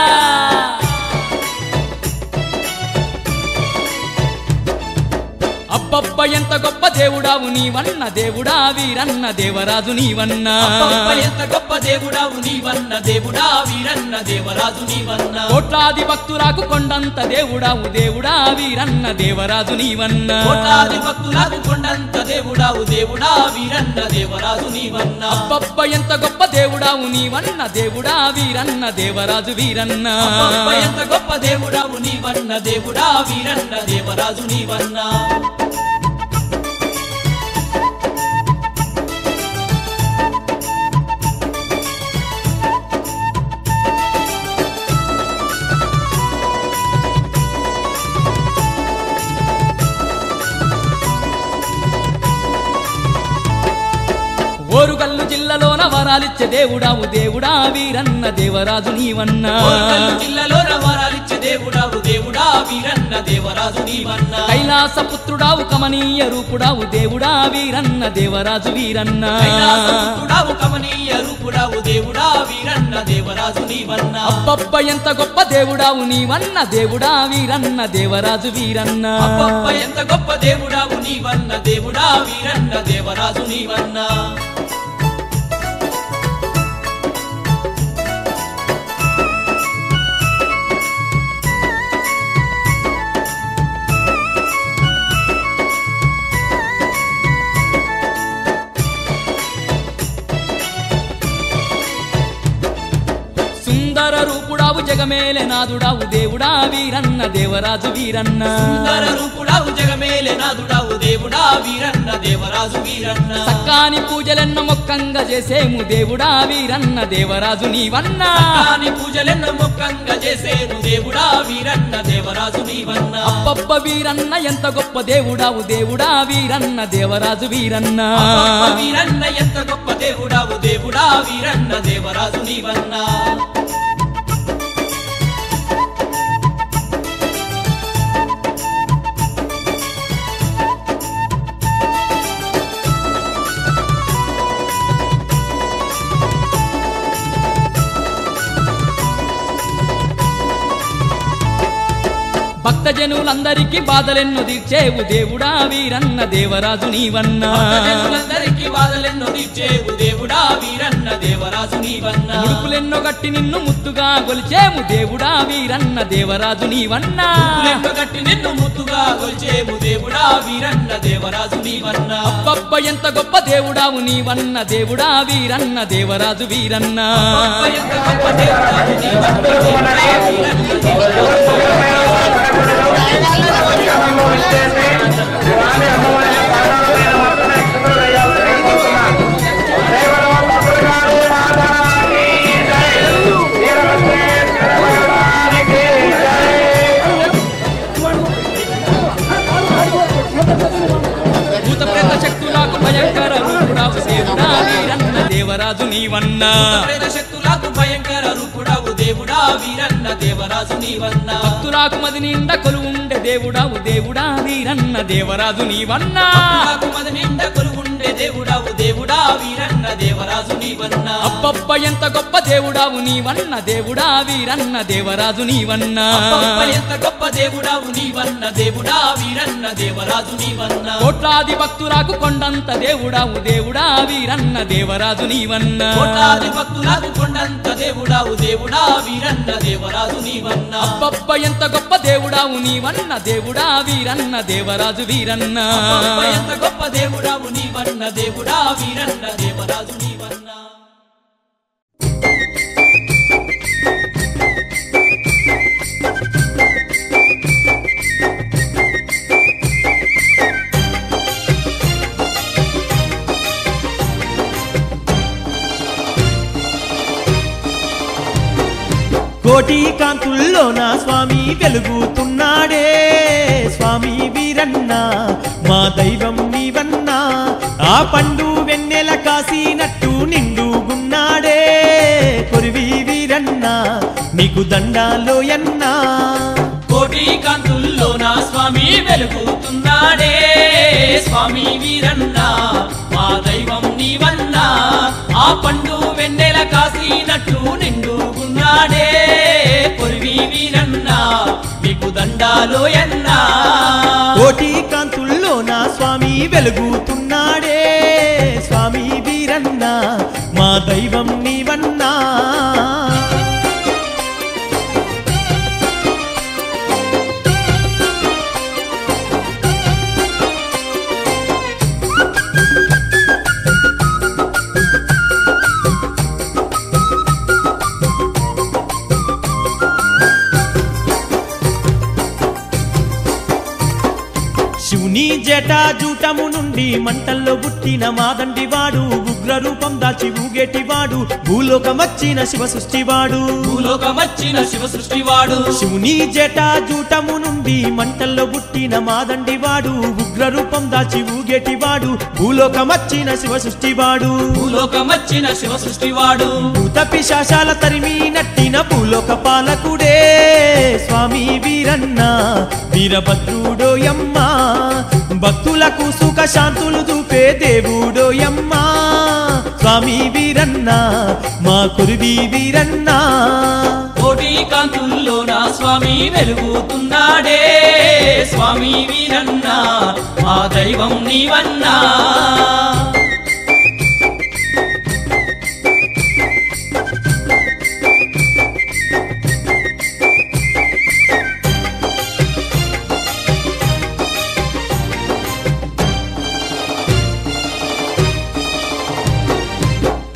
అబ్బబ్బ ఎంత గొప్ప దేవుడావు నీవన్న దేవుడా వీరన్న దేవరాజు నీవన్నా అబ్బబ్బ ఎంత గొప్ప దేవుడావు నీవన్న దేవుడా వీరన్న దేవరాజు నీవన్న కోట్లాది భక్తులకు కొండంత దేవుడావు దేవుడా వీరన్న దేవరాజు నీవన్నా కోటాది భక్తులకు కొండంత దేవుడావు దేవుడా వీరన్న దేవరాజు నీవన్న అబ్బబ్బ ఎంత గొప్ప దేవుడావు నీవన్న దేవుడా వీరన్న దేవరాజు వీరన్న అబ్బబ్బ ఎంత గొప్ప దేవుడావు నీవన్న దేవుడా వీరన్న దేవరాజు నీవన్న ఓరుగల్లు జిల్లాలోన వరాలిచ్చే దేవుడావు దేవుడా వీరన్న దేవరాజు నీవన్నా కోరకల్లు జిల్లాలో వరాలిచ్చే దేవుడావు దేవుడా వీరన్న దేవరాజు నీవన్న కైలాస పుత్రుడావు కమనీయ రూపుడావు దేవుడా వీరన్న దేవరాజు వీరన్న కైలాసపుత్రుడావు కమనీయ రూపుడావు దేవుడా వీరన్న దేవరాజు నీవన్న అబ్బబ్బ ఎంత గొప్ప దేవుడావు నీవన్న దేవుడా వీరన్న దేవరాజు వీరన్న అబ్బబ్బ ఎంత గొప్ప దేవుడావు నీవన్న దేవుడా వీరన్న దేవరాజు నీవన్న సుందర రూపుడావు జగమేలే నాదుడావు దేవుడా వీరన్న దేవరాజు వీరన్న సుందర రూపుడావు జగమేలే నాదుడావు దేవుడా వీరన్న దేవరాజు వీరన్న సక్కాని పూజలెన్న మొక్కంగా చేసేము దేవుడా వీరన్న దేవరాజు నీవన్నా కాని పూజలెన్న మొక్కంగా చేసేను దేవుడా వీరన్న దేవరాజు నీవన్న అబ్బబ్బ వీరన్న ఎంత గొప్ప దేవుడావు దేవుడా వీరన్న దేవరాజు వీరన్న అబ్బబ్బ వీరన్న ఎంత గొప్ప దేవుడావు దేవుడా వీరన్న దేవరాజు నీవన్న భక్తజనులందరికీ బాధలెన్నో తీర్చేవు దేవుడా వీరన్న దేవరాజు నీవన్నా జనులందరికీ బాధలెన్నో తీర్చేవు దేవుడా వీరన్న దేవరాజు నీవన్న ముడుపులెన్నో గట్టి నిన్ను ముద్దుగా గొలిచేము దేవుడా వీరన్న దేవరాజు నీవన్నా లెక్క కట్టి నిన్ను ముద్దుగా కొల్చేము దేవుడా వీరన్న దేవరాజు నీవన్న అబ్బబ్బ ఎంత గొప్ప దేవుడావు నీవన్న దేవుడా వీరన్న దేవరాజు వీరన్న అబ్బబ్బ ఎంత గొప్ప దేవుడావు నీవన్న దేవుడా వీరన్న భూత ప్రేత శక్తులకు భయంకర రూపుడావు దేవుడా వీరన్న దేవరాజు నీవన్నా ప్రేత శక్తులకు భయంకర రూపుడావు దేవుడా వీరన్న దేవరాజు నీవన్న భక్తులకు మది నిండా కొలువుండే దేవుడావు దేవుడా వీరన్న దేవరాజు నీవన్నా నాకు మది నిండా కొలువుండే దేవుడావు దేవుడా వీరన్న దేవరాజు నీవన్న అబ్బబ్బ ఎంత గొప్ప దేవుడావు నీవన్న దేవుడా వీరన్న దేవరాజు నీవన్నా అబ్బబ్బ ఎంత గొప్ప దేవుడావు నీవన్న దేవుడా వీరన్న దేవరాజు నీవన్న కోట్లాది భక్తులకు కొండంత దేవుడావు దేవుడా వీరన్న దేవరాజు నీవన్నా కోటాది భక్తులకు కొండంత దేవుడావు దేవుడా వీరన్న దేవరాజు నీవన్న అబ్బబ్బ ఎంత గొప్ప దేవుడావు నీవన్న దేవుడా వీరన్న దేవరాజు వీరన్న అబ్బబ్బ ఎంత గొప్ప దేవుడావు నీవన్న దేవుడా వీరన్న దేవరాజు నీవన్న కోటి కాంతుల్లో నా స్వామి వెలుగుతున్నాడే స్వామి వీరన్న మా దైవం నీవన్నా ఆ పండు వెన్నెల కాసినట్టు నిండుగున్నాడే కొరివి వీరన్న నీకు దండాలోయన్నా కోటి కాంతుల్లో నా స్వామి వెలుగుతున్నాడే స్వామి వీరన్న మా దైవం నీవన్నా ఆ పండు వెన్నెల కాసినట్టు నిండుకున్నాడే కొరివి వీరన్న మీకు దండాలో ఎన్నా కోటి కాంతుల్లో నా స్వామి వెలుగుతున్నాడే స్వామి వీరన్న మా దైవం నీవన్నా శివుని జటా జూటము నుండి మంటల్లో పుట్టిన మాదండివాడు ఉగ్ర రూపం దాచి ఊగేటివాడు భూలోకమచ్చిన శివ సృష్టివాడు భూలోకమచ్చిన శివ సృష్టివాడు శివుని జటా జూటము నుండి మంటల్లో పుట్టిన మాదండివాడు ఉగ్ర రూపం దాచి ఊగేటివాడు భూలోకమచ్చిన శివ సృష్టివాడు భూలోకమచ్చిన శివ సృష్టివాడు భూత పిశాశాల తరిమి నట్టిన భూలోక పాలకుడే స్వామి వీరన్న వీరభద్రుడోయమ్మ భక్తులకు సుఖ శాంతులు చూపే దేవుడోయమ్మ స్వామి వీరన్న మా కురువి వీరన్న కోటి కాంతుల్లో నా స్వామి వెలుగుతున్నాడే స్వామి వీరన్న మా దైవం నీవన్నా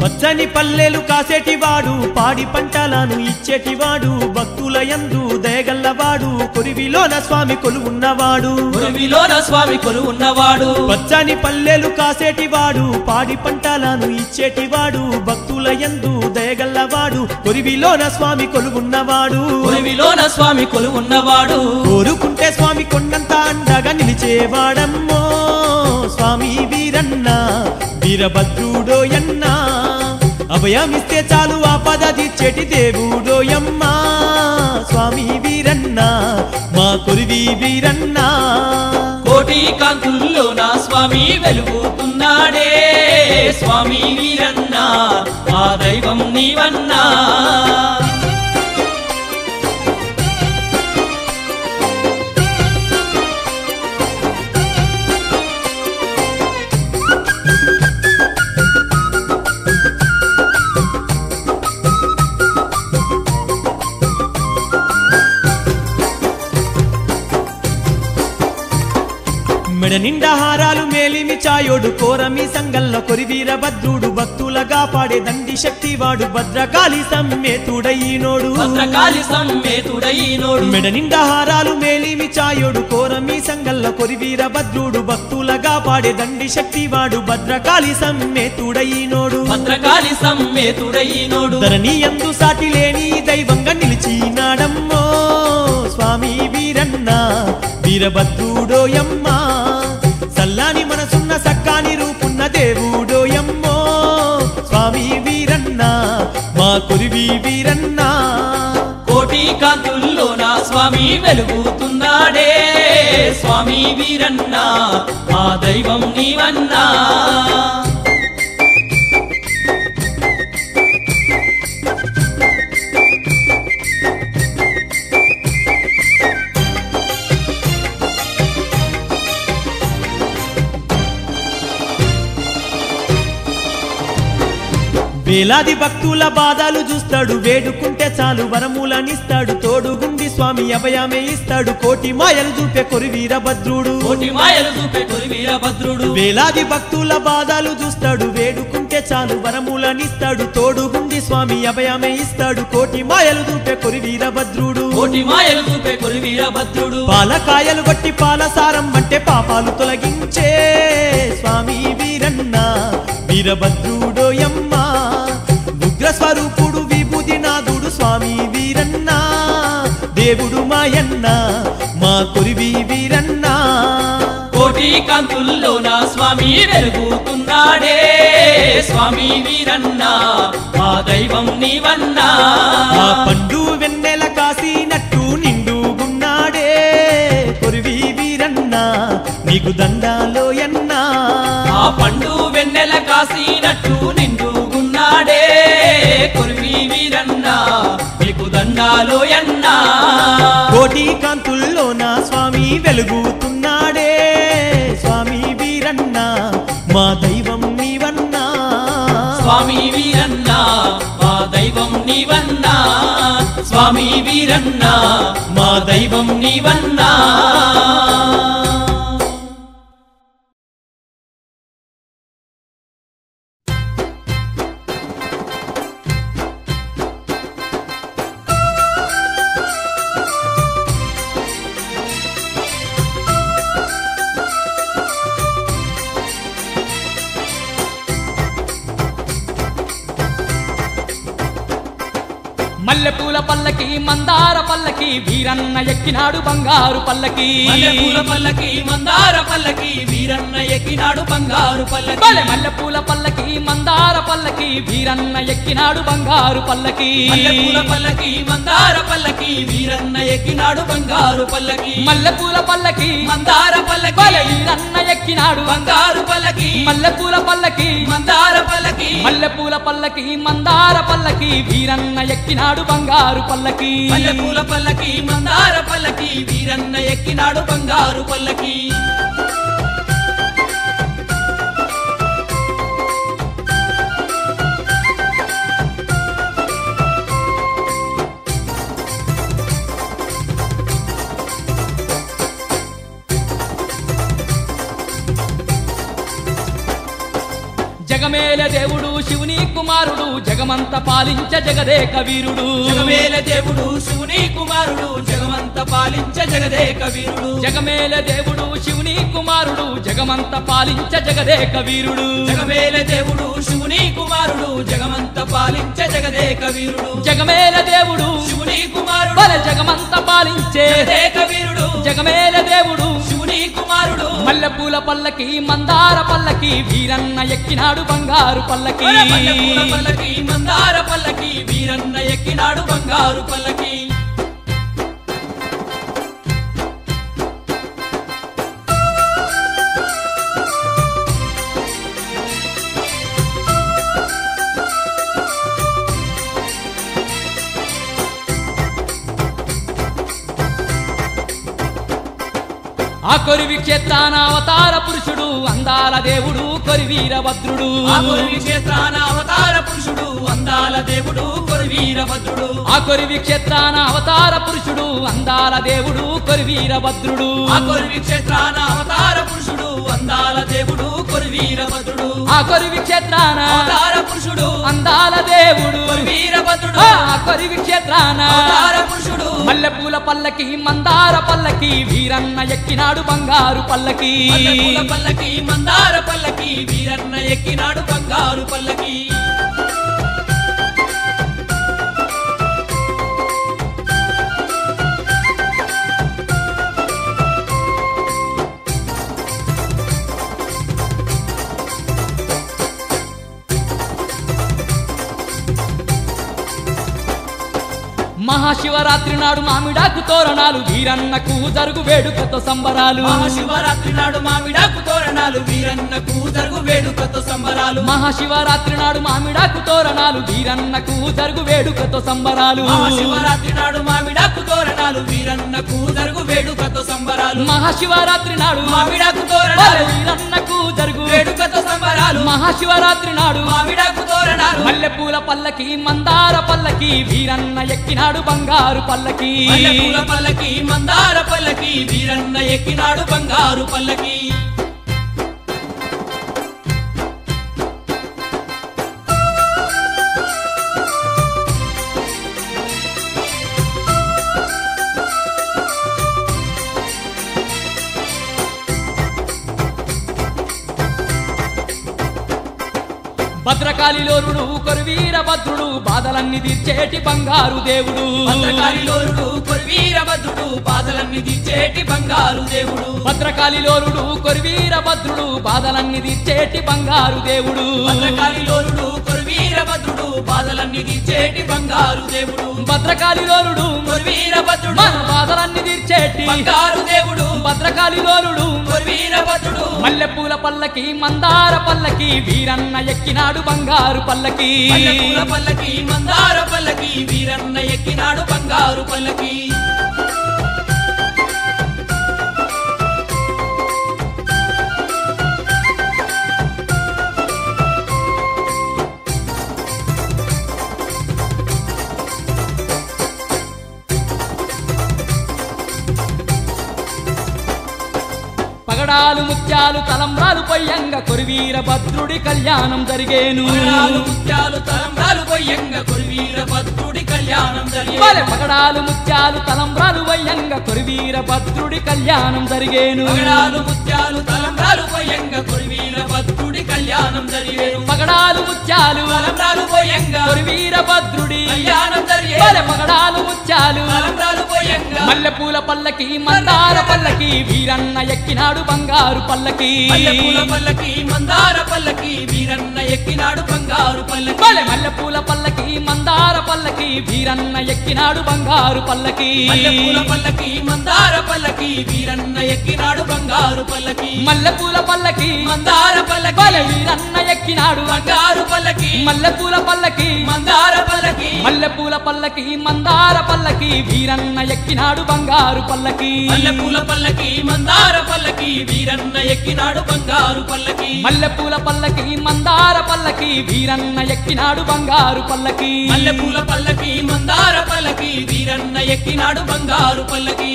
పచ్చని పల్లెలు కాసేటివాడు పాడి పంటలను ఇచ్చేటివాడు భక్తుల యందు దయగల్లవాడు కొరివిలోన స్వామి కొలువున్నవాడు గురువిలోన స్వామి కొలువున్నవాడు పచ్చని పల్లెలు కాసేటివాడు పాడి పంటలను ఇచ్చేటివాడు భక్తుల యందు దయగల్లవాడు కొరివిలోన స్వామి కొలువున్నవాడు గురువిలోన స్వామి కొలువున్నవాడు కోరుకుంటే స్వామి కొండంత అండగా నిలిచేవాడమ్మో స్వామి వీరన్న వీరభద్రుడోయన్న అభయమిస్తే చాలు ఆపద తీర్చేటి దేవుడోయమ్మా స్వామి వీరన్న మా కొరివి వీరన్న కోటి కాంతుల్లో నా స్వామి వెలుగుతున్నాడే స్వామి వీరన్న ఆ దైవం నీవన్నా మెడ నిండా హారాలు మేలిమి చాయోడు కోరమి సంగల్ల కొరివీర భద్రుడు భక్తులగా పాడే దండి శక్తివాడు భద్రకాళి సమ్మేతుడయినోడు భద్రకాళి సమ్మేతుడైనోడు మెడ నిండా హారాలు మేలిమి చాయోడు కోరమి సంగల్ల కొరివీర భద్రుడు భక్తులగా పాడే దండి శక్తివాడు భద్రకాళి సమ్మేతుడయినోడు భద్రకాళి సమ్మేతుడైనోడు ధరణి ఎందు సాటి లేని దైవంగా నిలిచినాడమ్మో స్వామి వీరన్న వీరభద్రుడోయమ్మ సల్లాని మనసున్న సక్కాని రూపున్న దేవుడోయమ్మో స్వామి వీరన్న మా కురివి వీరన్న కోటి కాంతుల్లో నా స్వామి వెలుగుతున్నాడే స్వామి వీరన్న ఆ దైవం నీవన్నా వేలాది భక్తుల బాధలు చూస్తాడు వేడుకుంటే చాలు వరములనిస్తాడు తోడుగుండి స్వామి అభయమే ఇస్తాడు కోటి మాయలు చూపే కొరి వీరభద్రుడు కోటి మాయలు చూపే కొరి వీరభద్రుడు వేలాది భక్తుల బాధలు చూస్తాడు వేడుకుంటే చాలు వరములనిస్తాడు తోడుగుండి స్వామి అభయమే ఇస్తాడు కోటి మాయలు చూపే కొరి వీరభద్రుడు కోటి మాయలు చూపే కొరి వీరభద్రుడు పాలకాయలు బట్టి పాలసారం అంటే పాపాలు తొలగించే స్వామి వీరన్న వీరభద్రుడోయమ్మ ఉగ్ర స్వరూపుడు విభూతి నాథుడు స్వామి వీరన్న దేవుడు మాయన్న మా కొరివి వీరన్న కోటి కాంతుల్లో నా స్వామి వెలుగుతున్నాడే స్వామి వీరన్న ఆ దైవం నీవన్నా ఆ పండు వెన్నెల కాసినట్టు నిండుగున్నాడే కొరివి వీరన్న నీకు దండాలోయన్నా ఆ పండు వెన్నెల కాసినట్టు నిండుగున్నాడే కొరివి వీరన్న నీకు దండాలో ఎన్నా కోటి కాంతుల్లో నా స్వామి వెలుగుతున్నాడే స్వామి వీరన్న మా దైవం నీవన్నా స్వామి వీరన్న మా దైవం నీవన్నా స్వామి వీరన్న మా దైవం నీవన్నా మల్లెపూల పల్లకి మందార పల్లకి వీరన్న ఎక్కినాడు బంగారు పల్లకి మల్లెపూల పల్లకి మందార పల్లకి వీరన్న ఎక్కినాడు బంగారు పల్లకి బలె మల్లెపూల పల్లకి మందార పల్లకి వీరన్న ఎక్కినాడు బంగారు పల్లకి మల్లెపూల పల్లకి మందార పల్లకి వీరన్న ఎక్కినాడు బంగారు పల్లకి మల్లెపూల పల్లకి మందార పల్లకి బలె వీరన్న ఎక్కినాడు బంగారు పల్లకి మల్లెపూల పల్లకి మందార పల్లకి మల్లెపూల పల్లకి మందార పల్లకి వీరన్న ఎక్కినాడు బంగారు పల్లకి మల్లెపూల పల్లకి మందార పల్లకి వీరన్న ఎక్కినాడు బంగారు పల్లకి జగమేల దేవుడు శివుని కుమారుడు జగమంత పాలించ జగదేక వీరుడు జగమేల దేవుడు శివుని కుమారుడు జగమంత పాలించ జగదేక వీరుడు జగమేల దేవుడు శివుని కుమారుడు జగమంత పాలించ జగదేక వీరుడు జగమేల దేవుడు శివుని కుమారుడు జగమంత పాలించ జగదేక వీరుడు జగమేల దేవుడు శివుని కుమారుడు బల జగమంత పాలించే జగదేక వీరుడు జగమేల దేవుడు శివుని కుమారుడు మల్లెపూల పల్లకి మందార పల్లకి వీరన్న ఎక్కినాడు బంగారు పల్లకి మల్లెపూల పల్లకి మందార పల్లకి వీరన్న ఎక్కినాడు బంగారు పల్లకి ఆ కొరివి క్షేత్రాన అవతార పురుషుడు అందాల దేవుడు కొరివీరభద్రుడు ఆ కొరివి క్షేత్రాన అవతార పురుషుడు అందాల దేవుడు కొరివీరభద్రుడు ఆ కొరివి క్షేత్రాన అవతార పురుషుడు అందాల దేవుడు కొరివీరభద్రుడు ఆ కొరివి క్షేత్రాన అవతార పురుషుడు అందాల దేవుడు కొరివీరభద్రుడు ఆ కొరివి క్షేత్రాన అవతార పురుషుడు అందాల దేవుడు కొరివీరభద్రుడు ఆ కొరివి క్షేత్రాన అవతార పురుషుడు మల్లెపూల పల్లకి మందార పల్లకి వీరన్న ఎక్కినాడు బంగారు పల్లకి మల్లెపూల పల్లకి మందార పల్లకి వీరన్న ఎక్కినాడు బంగారు పల్లకి మహాశివరాత్రి నాడు మామిడాకు తోరణాలు వీరన్నకు జరుగు వేడుకతో సంబరాలు మహాశివరాత్రి నాడు మామిడాకు తోరణాలు వీరన్నకు జరుగు వేడుకతో సంబరాలు మహాశివరాత్రి నాడు మామిడాకు తోరణాలు వీరన్నకు జరుగు వేడుకతో సంబరాలు మహాశివరాత్రి నాడు మామిడాకు తోరణాలు వీరన్నకు జరుగు వేడుకతో సంబరాలు మహాశివరాత్రి నాడు మామిడాకు తోరణాలు వీరన్నకు జరుగు వేడుకతో సంబరాలు మహాశివరాత్రి నాడు మామిడాకు తోరణాలు మల్లెపూల పల్లకి మందార పల్లకి వీరన్న ఎక్కినాడు బంగారు పల్లకి మల్లెపూల పల్లకి మందార పల్లకి వీరన్న ఎక్కినాడు బంగారు పల్లకి భద్రకాళిలోరుడు కొరువీరభద్రుడు బాధలన్నీ తీర్చేటి బంగారు దేవుడు భద్రకాళిలోరుడు కొరివీరభద్రుడు బాధలన్నీ తీర్చేటి బంగారు దేవుడు భద్రకాళిలోరుడు కొరువీరభద్రుడు బాధలన్నీ తీర్చేటి బంగారు దేవుడు భద్రకాళిలోరుడు కొరివీరభద్రుడు బాధలన్నీ తీర్చేటి బంగారు దేవుడు భద్రకాళిలోరుడు కొరివీరభద్రుడు మన బాధలన్నీ తీర్చేటి బంగారు దేవుడు భద్రకాళిలోరుడు కొరివీరభద్రుడు మల్లెపూల పల్లకి మందార పల్లకి వీరన్న ఎక్కినాడు బంగారు పల్లకి మల్లెపూల పల్లకి మందార పల్లకి వీరన్న ఎక్కినాడు బంగారు పల్లకి పగడాలు ముత్యాలు తలంబ్రాలు పొయ్యంగ కొరివీరభద్రుడి కళ్యాణం జరిగేను పగడాలు ముత్యాలు తలంబ్రాలు పొయ్యంగ కొరివీరభద్రుడి కళ్యాణం వలె జరిగేను పగడాలు ముత్యాలు తలంబ్రాలు వయ్యంగ కొరివీరభద్రుడి కళ్యాణం జరిగేను పగడాలు ముత్యాలు తలంబ్రాలు పొయ్యంగ కొరివీరభద్రుడి కళ్యాణం జరిగేను పగడాలు ముత్యాలు తలంబ్రాలు పొయ్యంగ కొరివీరభద్రుడి కళ్యాణం వలె జరిగేను పగడాలు ముత్యాలు తలంబ్రాలు పొయ్యంగ మల్లెపూల పల్లకి మందార పల్లకి వీరన్న ఎక్కినాడు బంగారు పల్లకి మల్లెపూల పల్లకి మందార పల్లకి వీరన్న ఎక్కినాడు బంగారు పల్లకి వలె మల్లెపూల పల్లకి మందార పల్లకి వీరన్న ఎక్కినాడు బంగారు పల్లకి మల్లెపూల పల్లకి మందార పల్లకి వీరన్న ఎక్కినాడు బంగారు పల్లకి మల్లెపూల పల్లకి మందార పల్లకి వలె వీరన్న ఎక్కినాడు బంగారు పల్లకి మల్లెపూల పల్లకి మందార పల్లకి మల్లెపూల పల్లకి మందార పల్లకి వీరన్న ఎక్కినాడు బంగారు పల్లకి మల్లెపూల పల్లకి మందార పల్లకి వీరన్న ఎక్కినాడు బంగారు పల్లకి మల్లెపూల పల్లకి మందార పల్లకి వీరన్న ఎక్కినాడు బంగారు పల్లకి మల్లెపూల పల్లకి మందార పల్లకి వీరన్న ఎక్కినాడు బంగారు పల్లకి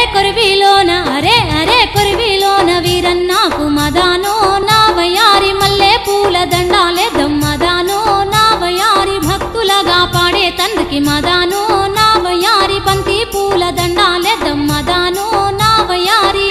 కొరివిలోన అరే అరే కొరివిలోన వీరన్నాకు మదానో నా వయారి మల్లె పూల దండాలే దమ్మదానో నా వయారి భక్తులగా పాడే తండ్రికి మదానో నా వయారి పంతి పూల దండాలే దమ్మదానో నా వయారి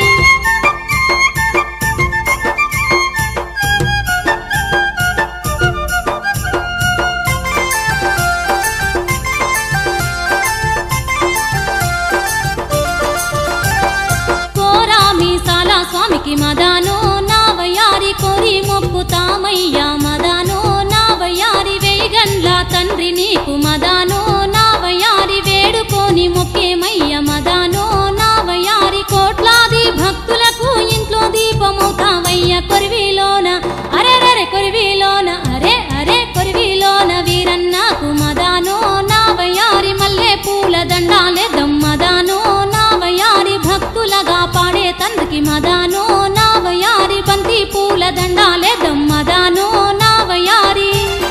కోరా మీసాల స్వామికి మదానో నా వయారి కోరి మొక్కుతామయ్యా మదానో నా వయారి వేగండ్ల తండ్రి నీకు మదానో నా వయారి వేడుకోని మొక్కేమయ్య మదానో నా వయారి కోట్లాది భక్తులకు ఇంట్లో దీపమవుతావయ్య కొరివిలోన అరే అరే కొరివిలోన అరే అరే కొరివిలోన వీరన్నాకు మదానో నా వయారి మల్లె పూల దండాలే దమ్మదానో నా వయారి భక్తులగా పాడే తండ్రికి మదానో నా వయారి బంతి పూల దండాలే దమ్మదానో నా వయారి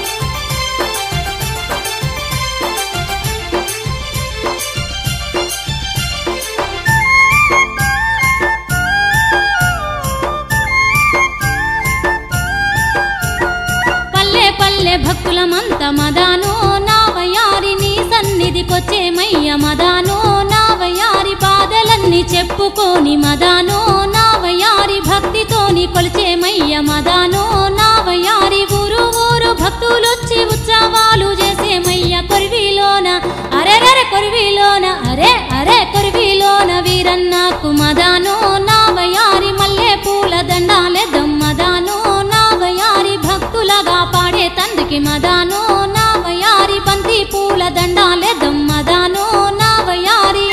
పల్లె పల్లె భక్తులమంత మదానో నా వయారి నీ సన్నిధికొచ్చే మయ్య మదానో నా వయారి బాధలన్నీ చెప్పుకోని మదానో నా వయారి భక్తితోని కొలిచే మయ్య మదానో నా వయారి ఊరు ఊరు భక్తులొచ్చి ఉత్సవాలు చేసే మయ్య కొరివిలోన అరెరెరె కొరివిలోన అరే అరే కొరివిలోన వీరన్నాకు మదానో నా వయారి మల్లె పూల దండాలే దమ్మదానో నా వయారి భక్తులగా పాడే తండ్రికి మదానో నా వయారి బంతి పూల దండాలే దమ్మదానో నా వయారి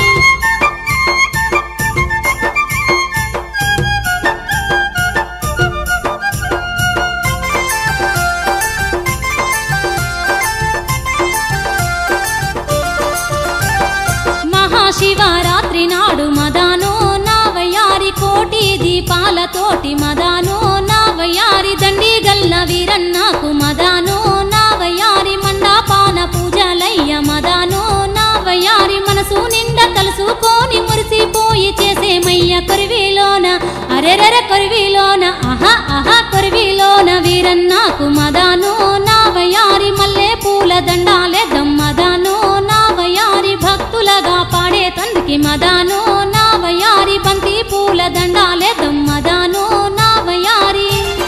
మహాశివరాత్రి నాడు మదానో నా వయారి కోటి దీపాలతోటి మదానో నా వయారి దండి గల్ల వీరన్నాకు మదానో నా వయారి మండపాన పూజలయ్య మదానో నా వయారి మనసు నిండా తలుసుకొని మురిసిపోయి చేసేమయ్య కొరివిలోన అరెరెర కొరివిలోన ఆహా ఆహా కొరివిలోన వీరన్నాకు మదానో నా వయారి మల్లె పూల దండాలే దమ్మదానో నా వయారి భక్తులగా పాడే తండ్రికి మదానో నా వయారి బంతి పూల దండాలే దమ్మదానో నా వయారి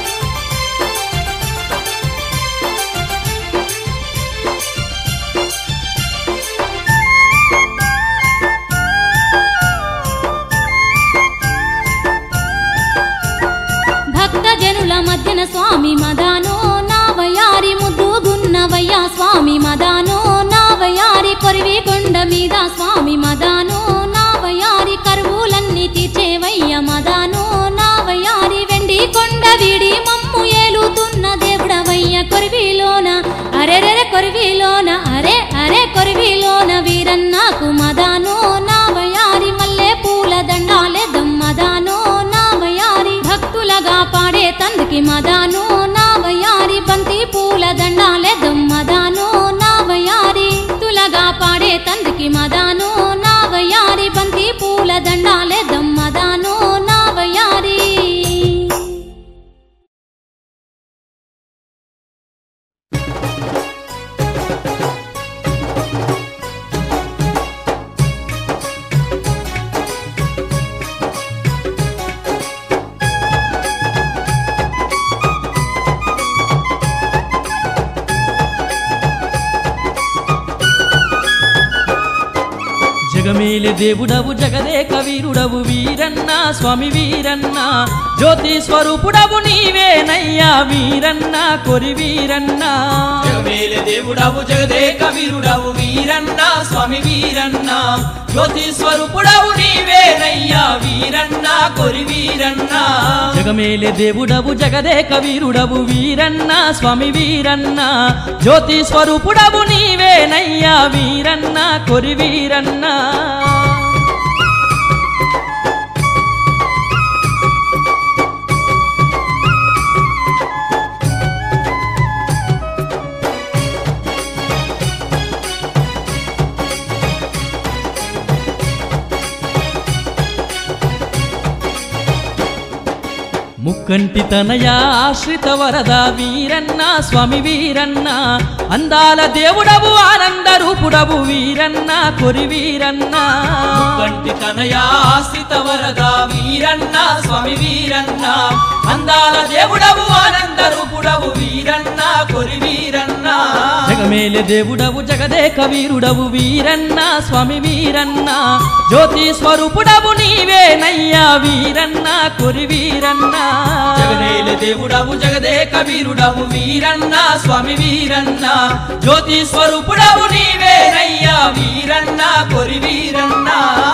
భక్త జనుల మధ్యన స్వామి మదానో నా వయారి ముద్దుగున్నవయ్యా స్వామి మదానో నా వయారి కొరివి కొండ మీద స్వామి మదానో నా వయారి కరువులన్నీ తీర్చేవయ్య మదానో నా వయారి వెండి కొండ వీడి మమ్ము ఏలుతున్న దేవుడవయ్య కొరివిలోన అరెరెరె కొరివిలోన అరే అరే కొరివిలోన వీరన్నాకు మదానో నా వయారి మల్లె పూల దండాలే దమ్మదానో నా వయారి భక్తులగా పాడే తండ్రికి మదానో నా వయారి బంతి పూల దండాలే దమ్మదానో నా వయారి తులగా పాడే తండ్రికి మదానో నా వయారి బంతి పూల దండాలే దమ్మదానో నా వయారి జగమేలి దేవుడవు జగదేక వీరుడవు వీరన్న స్వామి వీరన్న జ్యోతి స్వరూపుడవు నీవేనయ్యా వీరన్న కొరి వీరన్న జగమేలే దేవుడవు జగదేక వీరుడవు వీరన్న స్వామి వీరన్న జ్యోతి స్వరూపుడవు నీవేనయ్యా వీరన్న కొరి వీరన్న జగమేలి దేవుడవు జగదేక వీరుడవు వీరన్న స్వామి వీరన్న జ్యోతి స్వరూపుడవు నీవేనయ్యా వీరన్న కొరి వీరన్న ముక్కంటి తనయ ఆశ్రిత వరద వీరన్న స్వామి వీరన్న అందాల దేవుడవు ఆనంద రూపుడవు వీరన్న కొరి వీరన్న కంటి తనయ ఆశ్రిత వరద వీరన్న స్వామి వీరన్న అందాల దేవుడవు ఆనంద రూపుడవు వీరన్న కొరి వీరన్న జగమేలే దేవుడవు జగదేక వీరుడవు వీరన్న స్వామి వీరన్న జ్యోతి స్వరూపుడవు నీవేనయ్యా వీరన్న కొరి వీరన్న జగనేల దేవుడవు జగదేక వీరుడవు వీరన్న స్వామి వీరన్న జ్యోతి స్వరూపుడవు నీవేనయ్యా వీరన్న కొరి వీరన్న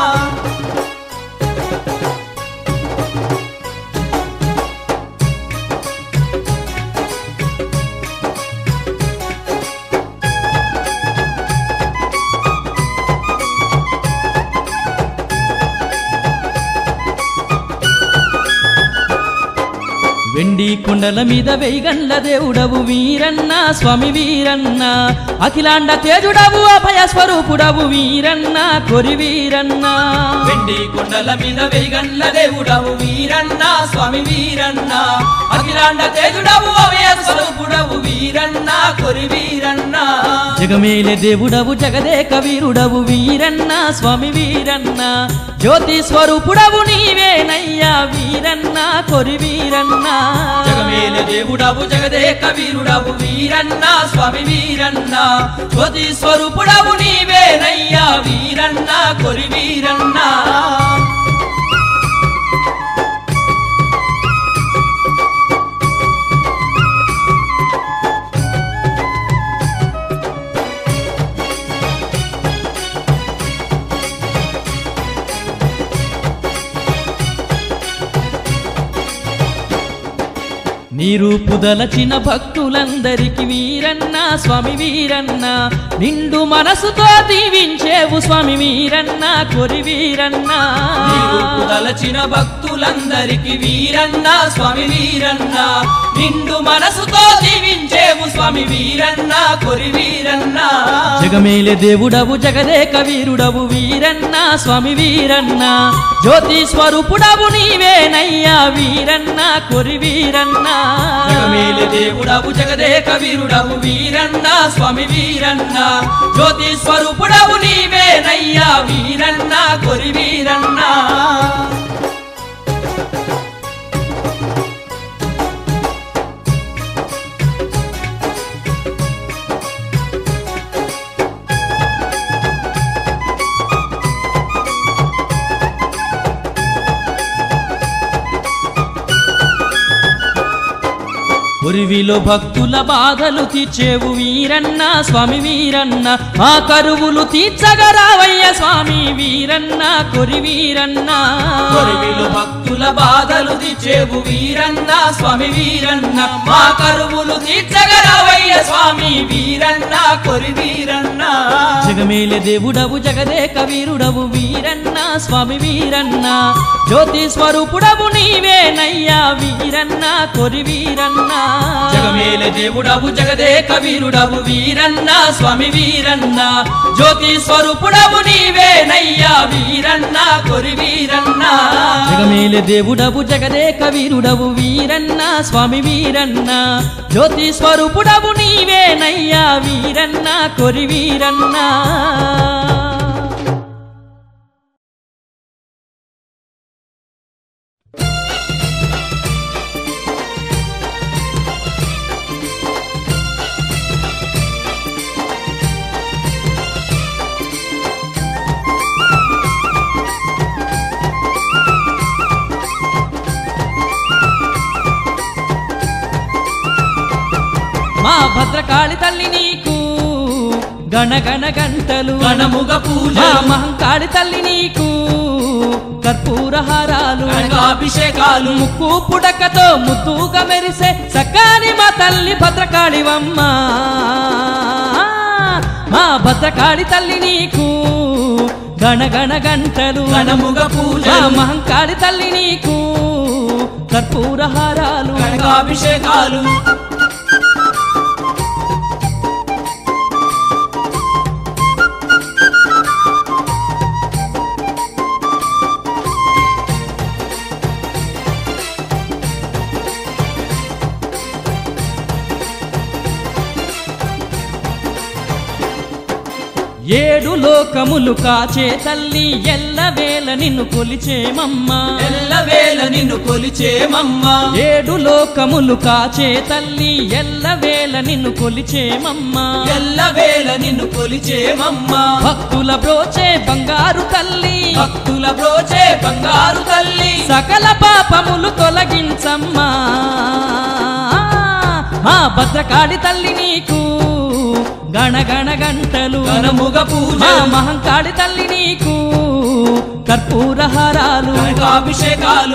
వెండి కొండల మీద వెయ్యగండ్ల దేవుడవు వీరన్న స్వామి వీరన్న అఖిలాండ తేజుడవు అభయ స్వరూపుడవు వీరన్న కొరి వీరన్న వెండి కొండల మీద వెయ్యగండ్ల దేవుడవు వీరన్న స్వామి వీరన్న అఖిలాండ తేజుడవు అభయ స్వరూపుడవు వీరన్న కొరి వీరన్న జగమేలే దేవుడవు జగదేక వీరుడవు వీరన్న స్వామి వీరన్న జ్యోతి స్వరూపుడవు నీవేనయ్యా వీరన్న కొరి వీరన్న జగమేల దేవుడవు జగదేక వీరుడవు వీరన్న స్వామి వీరన్న జ్యోతి స్వరూపుడవు నీవేనయ్యా వీరన్న కొరి వీరన్న నీ రూపుదలచిన భక్తులందరికి వీరన్న స్వామి వీరన్న నిండు మనసుతో దీవించేవు స్వామి వీరన్న కొరి వీరన్న నీవు తలచిన భక్తులందరికి వీరన్న స్వామి వీరన్న నిండు మనసుతో దీవించేవు స్వామి వీరన్న కొరి వీరన్న జగమేలే దేవుడవు జగదేక వీరుడవు వీరన్న స్వామి వీరన్న జ్యోతి స్వరూపుడవు నీవేనయ్యా వీరన్న కొరి వీరన్న జగమేలి దేవుడవు జగదేక వీరుడవు వీరన్న స్వామి వీరన్న జ్యోతి స్వరూపుడవు నీవేనయ్యా వీరన్న కొరి వీరన్న ఉరివిలో భక్తుల బాధలు తీర్చేవు వీరన్న స్వామి వీరన్న మా కరువులు తీర్చగరావయ్య స్వామి వీరన్న కొరి వీరన్న కొరివిలు భక్తుల బాధలు తీర్చేవు వీరన్న స్వామి వీరన్న మా కరువులు తీర్చగలవయ్య స్వామి వీరన్న కొరి వీరన్న జగమేలే దేవుడవు జగదేక వీరుడవు వీరన్న స్వామి వీరన్న జ్యోతి స్వరూపుడవు నీవేనయ్యా వీరన్న కొరి వీరన్న జగమేల దేవుడవు జగదేక వీరుడవు వీరన్న స్వామి వీరన్న జ్యోతి స్వరూపుడవు నీవేనయ్యా వీరన్న కొరి వీరన్న జగమేలే దేవుడవు జగదేక వీరుడవు వీరన్న స్వామి వీరన్న జ్యోతి స్వరూపుడవు నీవేనయ్యా వీరన్న కొరి వీరన్న మా భద్రకాళి తల్లి నీకు గణగణ గంటలు గణముగ పూజ మా మహంకాళి తల్లి నీకు కర్పూర హారాలు అభిషేకాలు ముక్కు పుడకతో ముద్దుగా మెరిసే సకాని మా తల్లి భద్రకాళివమ్మ మా భద్రకాళి తల్లి నీకు గణగణ గంటలు గణముగ పూజ మా మహంకాళి తల్లి నీకు కర్పూర హారాలు అభిషేకాలు లోకములు కాచే తల్లి ఎల్లవేళ నిన్ను కొలిచేమమ్మా ఎల్లవేళ నిన్ను కొలిచేమమ్మా ఏడు లోకములు కాచే తల్లి ఎల్లవేళ నిన్ను కొలిచేమమ్మా ఎల్లవేళ నిన్ను కొలిచేమమ్మా భక్తుల బ్రోచే బంగారు తల్లి భక్తుల బ్రోచే బంగారు తల్లి సకల పాపములు తొలగించమ్మా ఆ భద్రకాళి తల్లి నీకు గణగణ గంటలు ఘనముగ పూజ ఆ మహంకాళి తల్లి నీకు కర్పూరహారాలు అభిషేకాలు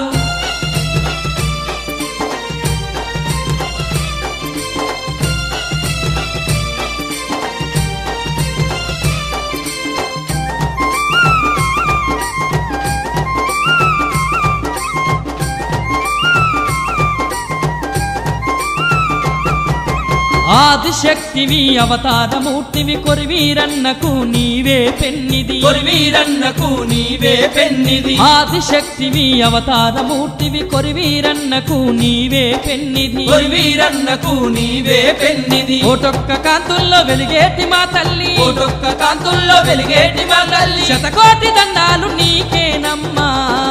ఆదిశక్తివి అవతారమూర్తివి కొరివీరన్నకు నీవే పెన్నిది కొరివీరన్నకు నీవే పెన్నిది ఆదిశక్తివి అవతారమూర్తివి కొరివీరన్నకు నీవే పెన్నిది కొరివీరన్నకు నీవే పెన్నిది ఓటొక్క కాంతుల్లో వెలిగేటి మా తల్లి కోటొక్క కాంతుల్లో వెలిగేటి మా తల్లి శతకోటి దండాలు నీకేనమ్మా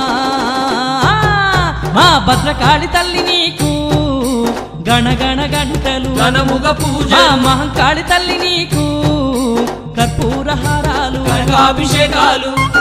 మా భద్రకాళి తల్లి నీకు గణగణ గంటలు ఘనముగ పూజ మా మహంకాళి తల్లి నీకు కర్పూరహారాలు అభిషేకాలు